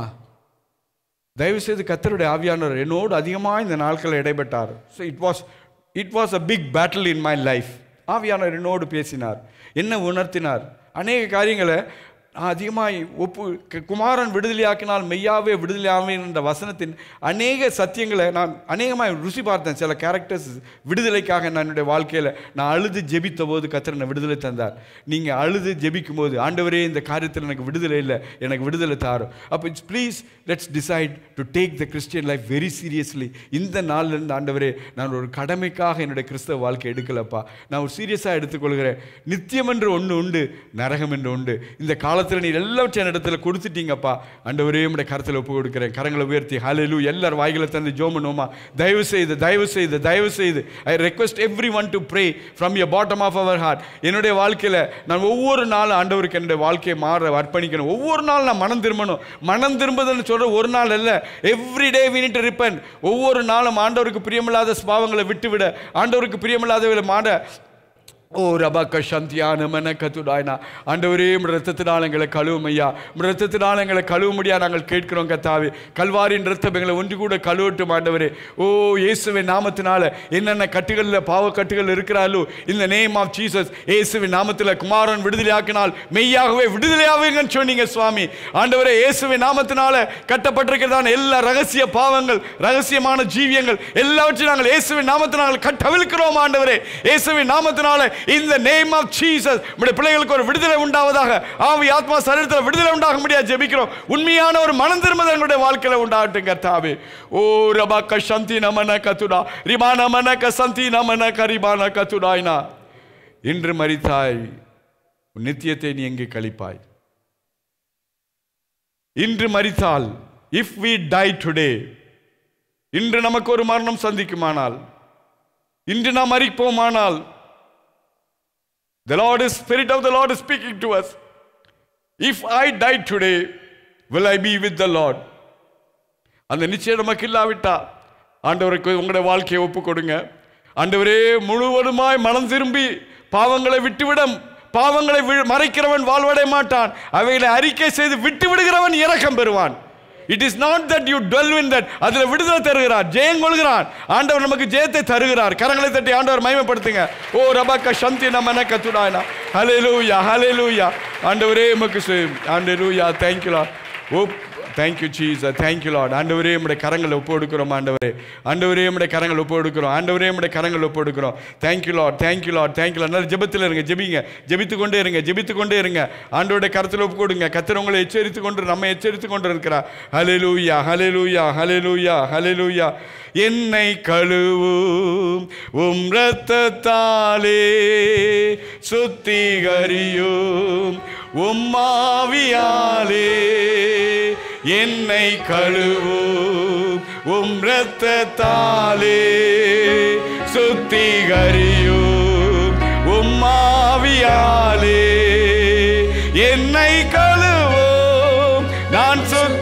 தயவு செய்து கத்தருடைய ஆவியானவர் என்னோடு அதிகமாக இந்த நாட்களில் இடைப்பட்டார் so it was it was a big battle in my life ஆவியானவர் என்னோடு பேசினார் என்ன உணர்த்தினார் அநேக காரியங்களை நான் அதிகமாக ஒப்பு கு- குமாரன் விடுதலையாக்கினால் மெய்யாவே விடுதலையாவேன் என்ற வசனத்தின் அநேக சத்தியங்களை நான் அநேகமாக ருசி பார்த்தேன் சில கேரக்டர்ஸ் விடுதலைக்காக நான் என்னுடைய வாழ்க்கையில் நான் அழுது ஜெபித்த போது கத்தர் என்னை விடுதலை தந்தார் நீங்கள் அழுது ஜெபிக்கும் போது ஆண்டவரே இந்த காரியத்தில் எனக்கு விடுதலை இல்லை எனக்கு விடுதலை தாரும் அப்போ it's please let's decide to take the Christian life very seriously இந்த நாள்லேருந்து ஆண்டவரே நான் ஒரு கடமைக்காக என்னுடைய கிறிஸ்தவ வாழ்க்கை எடுக்கலப்பா நான் ஒரு சீரியஸாக எடுத்துக்கொள்கிறேன் நித்தியம் என்று ஒன்று உண்டு நரகம் என்று உண்டு இந்த காலத்தில் நீர் எல்லாவற்றையும் இடத்துல கொடுத்துட்டீங்கப்பா ஆண்டவரே உடைய கருத்தில் ஒப்பு கொடுக்கிறேன் கரங்களை உயர்த்தி ஹalleluya எல்லார் வாய்களை தந்து ஜோம் பண்ணுவோமா தயவு செய்து தயவு செய்து தயவு செய்து I request everyone to pray from your bottom of our heart என்னுடைய வாழ்க்கையில் நான் ஒவ்வொரு நாளும் ஆண்டவருக்கு என்னுடைய வாழ்க்கையை மாற அர்ப்பணிக்கணும் ஒவ்வொரு நாள் நான் மனம் திரும்பணும் மனம் திரும்புதல்னு சொல்ற ஒரு நாள் அல்ல every day we need to repent ஒவ்வொரு நாளும் ஆண்டவருக்கு பிரியமில்லாத ஸ்பாவங்களை விட்டுவிட ஆண்டவருக்கு பிரியமில்லாதவர்களை மாட ஓ ரபாக்க சந்தியான மன கத்துடாய்னா ஆண்டவரே உம் ரத்தத்தினால் எங்களை கழுவும் ஐயா உம் ரத்தத்தினால் எங்களை கழுவ முடியா நாங்கள் கேட்கிறோம் கத்தாவே கல்வாரின் ரத்தம் எங்களை ஒன்று கூட கழுவட்டும் ஆண்டவரே ஓ இயேசுவின் நாமத்தினால என்னென்ன கட்டுகளில் பாவ கட்டுகள் இருக்கிறாலோ இந்த நேம் ஆஃப் ஜீசஸ் இயேசுவின் நாமத்தில் குமாரன் விடுதலையாக்கினால் மெய்யாகவே விடுதலையாவீங்கன்னு சொன்னீங்க சுவாமி ஆண்டவரே இயேசுவின் நாமத்தினால கட்டப்பட்டிருக்கிறதான எல்லா ரகசிய பாவங்கள் ரகசியமான ஜீவியங்கள் எல்லாவற்றையும் நாங்கள் இயேசுவின் நாமத்தினால் கட்டவிழ்க்கிறோம் ஆண்டவரே இயேசுவின் நாமத்தினால இந்த நேம் ஆஃப் ஜீசஸ் நம்முடைய பிள்ளைகளுக்கு ஒரு விடுதலை உண்டாவதாக ஆவி ஆத்மா சரீரத்தில் விடுதலை உண்டாக முடியாது ஜெபிக்கிறோம் உண்மையான ஒரு மனம் திரும்புதல் எங்களுடைய வாழ்க்கையில உண்டாகட்டும் கர்த்தாவே ஓ ரபாக்க சந்தி நமன கத்துடா ரிமா நமன கசந்தி நமன கரிபான கத்துடாய்னா இன்று மரித்தாய் உன் நித்தியத்தை நீ எங்கே கழிப்பாய் இன்று மரித்தால் இஃப் வி டை டுடே இன்று நமக்கு ஒரு மரணம் சந்திக்குமானால் இன்று நாம் மறிப்போமானால் The Lord is Spirit of the Lord is speaking to us. If I die today, will I be with the Lord? அந்த நிச்சயம் நமக்கு இல்லாவிட்டா ஆண்டவருக்கு உங்களுடைய வாழ்க்கையை ஒப்பு கொடுங்க ஆண்டவரே முழுவதுமாய் மனம் திரும்பி பாவங்களை விட்டுவிட பாவங்களை வி- மறைக்கிறவன் வாழ்வடைய மாட்டான் அவைகளை அறிக்கை செய்து விட்டு விடுகிறவன் இரக்கம் பெறுவான் it is not that you dwell in that அதில் விடுதலை தருகிறார் ஜெயம் கொள்கிறான் ஆண்டவர் நமக்கு ஜெயத்தை தருகிறார் கரங்களை தட்டி ஆண்டவர் மகிமைப்படுத்துங்க ஓ ரபக்க சந்தி நமன கத்துடாயனா ஹalleluya ஹalleluya ஆண்டவரே உமக்கு ஆண்டவரூயா thank you Lord oh thank you Jesus thank you Lord ஆண்டவரே நம்முடைய கரங்களை ஒப்பு கொடுக்கிறோம் ஆண்டவரே ஆண்டவரே நம்முடைய கரங்களை ஒப்பு கொடுக்கிறோம் ஆண்டவரே நம்முடைய கரங்களை ஒப்பு கொடுக்கிறோம் thank you Lord thank you Lord thank you Lord நல்ல ஜெபத்தில் இருங்க ஜெபிங்க ஜெபித்து கொண்டே இருங்க ஜெபித்து கொண்டே இருங்க ஆண்டவருடைய கரத்தில் ஒப்பு கொடுங்க கத்தர் உங்களை எச்சரித்து கொண்டு நம்ம எச்சரித்து கொண்டு இருக்கிறார் ஹalleluya ஹalleluya ஹalleluya ஹalleluya என்னை கழுவும் உம் இரத்தத்தாலே சுத்திகரியும் உம்மாவியாலே என்னை கழுவும் உம் இரத்தத்தாலே சுத்திகரியும் உம்மாவியாலே என்னை கழுவும் நான்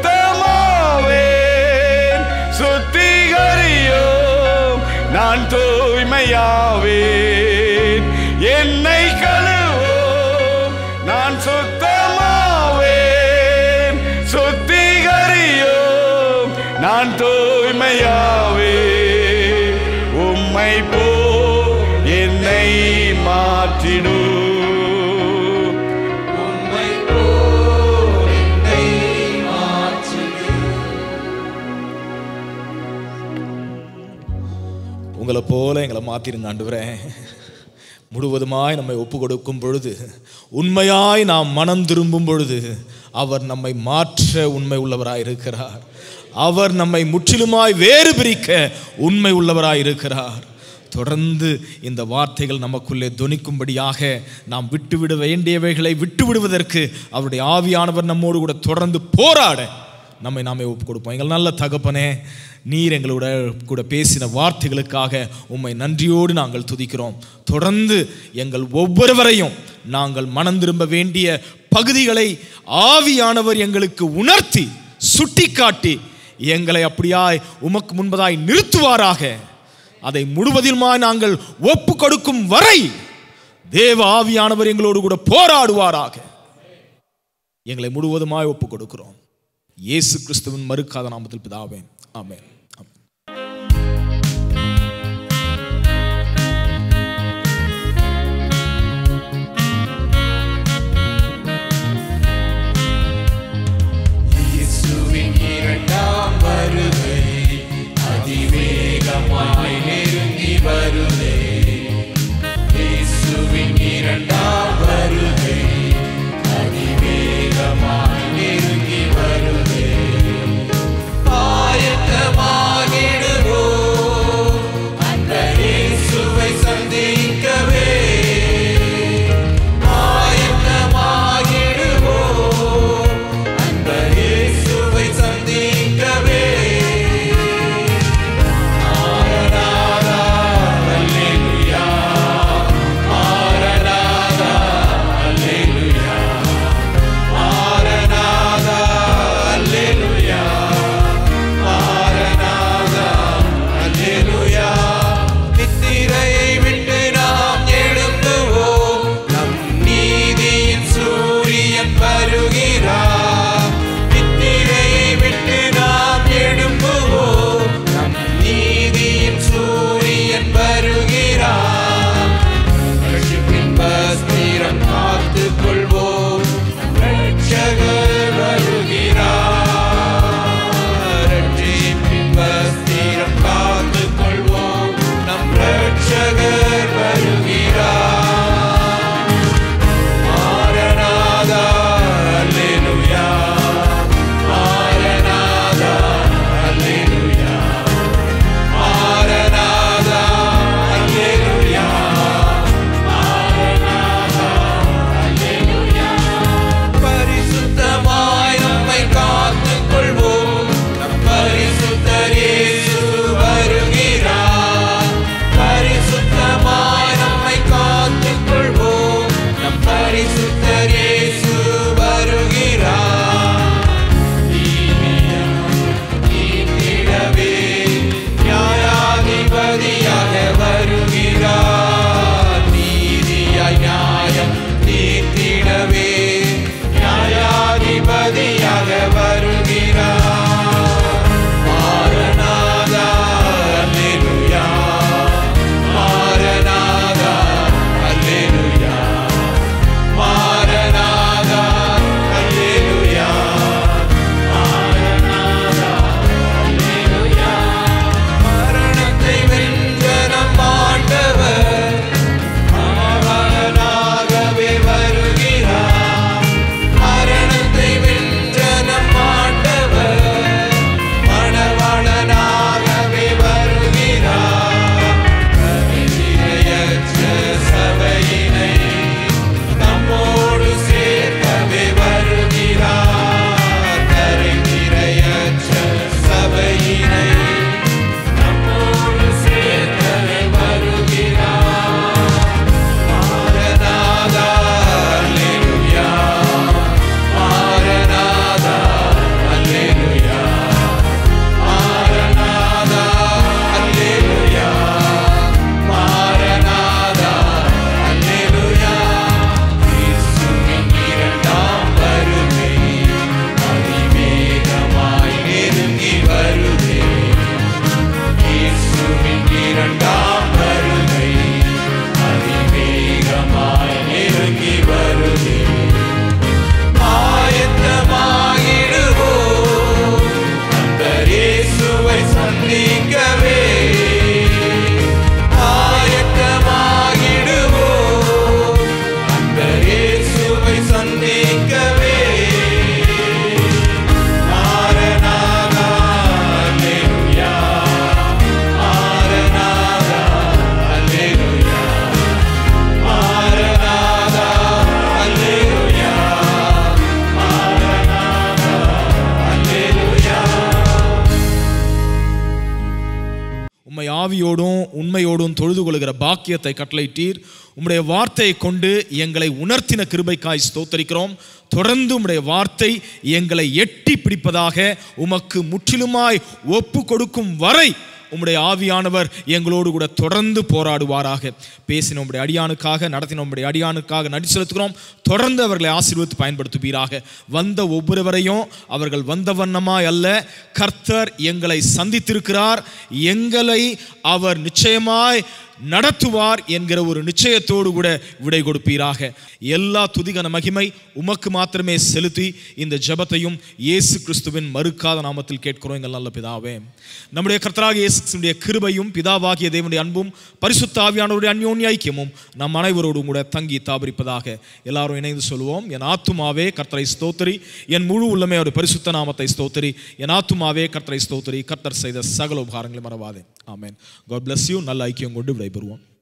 சுத்தமாவேன் சுத்திகரியும் நான் தூய்மையாவேன் என்னை கழுவும் நான் சுத்தமாவேன் சுத்திகரியும் நான் தூய்மையாவேன் உம்மை போ என்னை மாற்றிடும் உம்மை போ என்னை உங்களை போல எங்களை மாத்திருங்க ஆண்டவரே முழுவதுமாய் நம்மை ஒப்பு கொடுக்கும் பொழுது உண்மையாய் நாம் மனம் திரும்பும் பொழுது அவர் நம்மை மாற்ற உண்மை உள்ளவராய் இருக்கிறார் அவர் நம்மை முற்றிலுமாய் வேறு பிரிக்க உண்மை உள்ளவராய் இருக்கிறார் தொடர்ந்து இந்த வார்த்தைகள் நமக்குள்ளே துணிக்கும்படியாக நாம் விட்டுவிட வேண்டியவைகளை விட்டு விடுவதற்கு அவருடைய ஆவியானவர் நம்மோடு கூட தொடர்ந்து போராட நம்மை நாமே ஒப்பு கொடுப்போம் எங்கள் நல்ல தகப்பனே நீர் எங்களோட கூட பேசின வார்த்தைகளுக்காக உம்மை நன்றியோடு நாங்கள் துதிக்கிறோம் தொடர்ந்து எங்கள் ஒவ்வொருவரையும் நாங்கள் மனம் திரும்ப வேண்டிய பகுதிகளை ஆவியானவர் எங்களுக்கு உணர்த்தி சுட்டிக்காட்டி எங்களை அப்படியாய் உமக்கு முன்பதாய் நிறுத்துவாராக அதை முழுவதிலுமாய் நாங்கள் ஒப்பு கொடுக்கும் வரை தேவ ஆவியானவர் எங்களோடு கூட போராடுவாராக எங்களை முழுவதுமாய் ஒப்பு கொடுக்கிறோம் இயேசு கிறிஸ்துவின் மறுக்காத நாமத்தில் பிதாவே ஆமென் ஆமென். இயேசுவின் இரண்டாம் வருகை அதிவேகமாய் நெருங்கி வருதே இயேசுவின் இரண்டாம் வருகை அதிவேகமாய் நெருங்கி வருதே ஆயத்தமா ஆவியோடும் உண்மையோடும் தொழுது கொள்கிற பாக்கியத்தை கட்டளையிட்டீர் உம்முடைய வார்த்தையை கொண்டு எங்களை உணர்த்தின கிருபைக்காய் ஸ்தோத்தரிக்கிறோம் தொடர்ந்து உம்முடைய வார்த்தை எங்களை எட்டி பிடிப்பதாக உமக்கு முற்றிலுமாய் ஒப்பு கொடுக்கும் வரை உம்முடைய ஆவியானவர் எங்களோடு கூட தொடர்ந்து போராடுவாராக பேசின உம்முடைய அடியானுக்காக நடத்தின உம்முடைய அடியானுக்காக நடி செலுத்துகிறோம் தொடர்ந்து அவர்களை ஆசீர்வதித்து பயன்படுத்துவீராக வந்த ஒவ்வொருவரையும் அவர்கள் வந்த வண்ணமாய் அல்ல கர்த்தர் எங்களை சந்தித்திருக்கிறார் எங்களை அவர் நிச்சயமாய் நடத்துவார் என்கிற ஒரு நிச்சயத்தோடு கூட விடை கொடுப்பீராக எல்லா துதிகன மகிமை உமக்கு மாத்திரமே செலுத்தி இந்த ஜெபத்தையும் இயேசு கிறிஸ்துவின் மறுக்காத நாமத்தில் கேட்கிறோம் எங்கள் நல்ல பிதாவே நம்முடைய கர்த்தராக இயேசு கிறிஸ்துவினுடைய கிருபையும் பிதாவாகிய தேவனுடைய அன்பும் பரிசுத்த ஆவியானவருடைய அந்யோன்ய ஐக்கியமும் நம் அனைவரோடும் கூட தங்கி தாபரிப்பதாக எல்லாரும் இணைந்து சொல்லுவோம் என் ஆத்துமாவே கர்த்தரை ஸ்தோத்திரி என் முழு உள்ளமே அவருடைய பரிசுத்த நாமத்தை ஸ்தோத்திரி என் ஆத்துமாவே கர்த்தரை ஸ்தோத்திரி கர்த்தர் செய்த சகல உபகாரங்களை மறவாதே ஆமென் காட் bless யூ நல்ல ஐக்கியம் கொண்டு விடைபெறுவோம்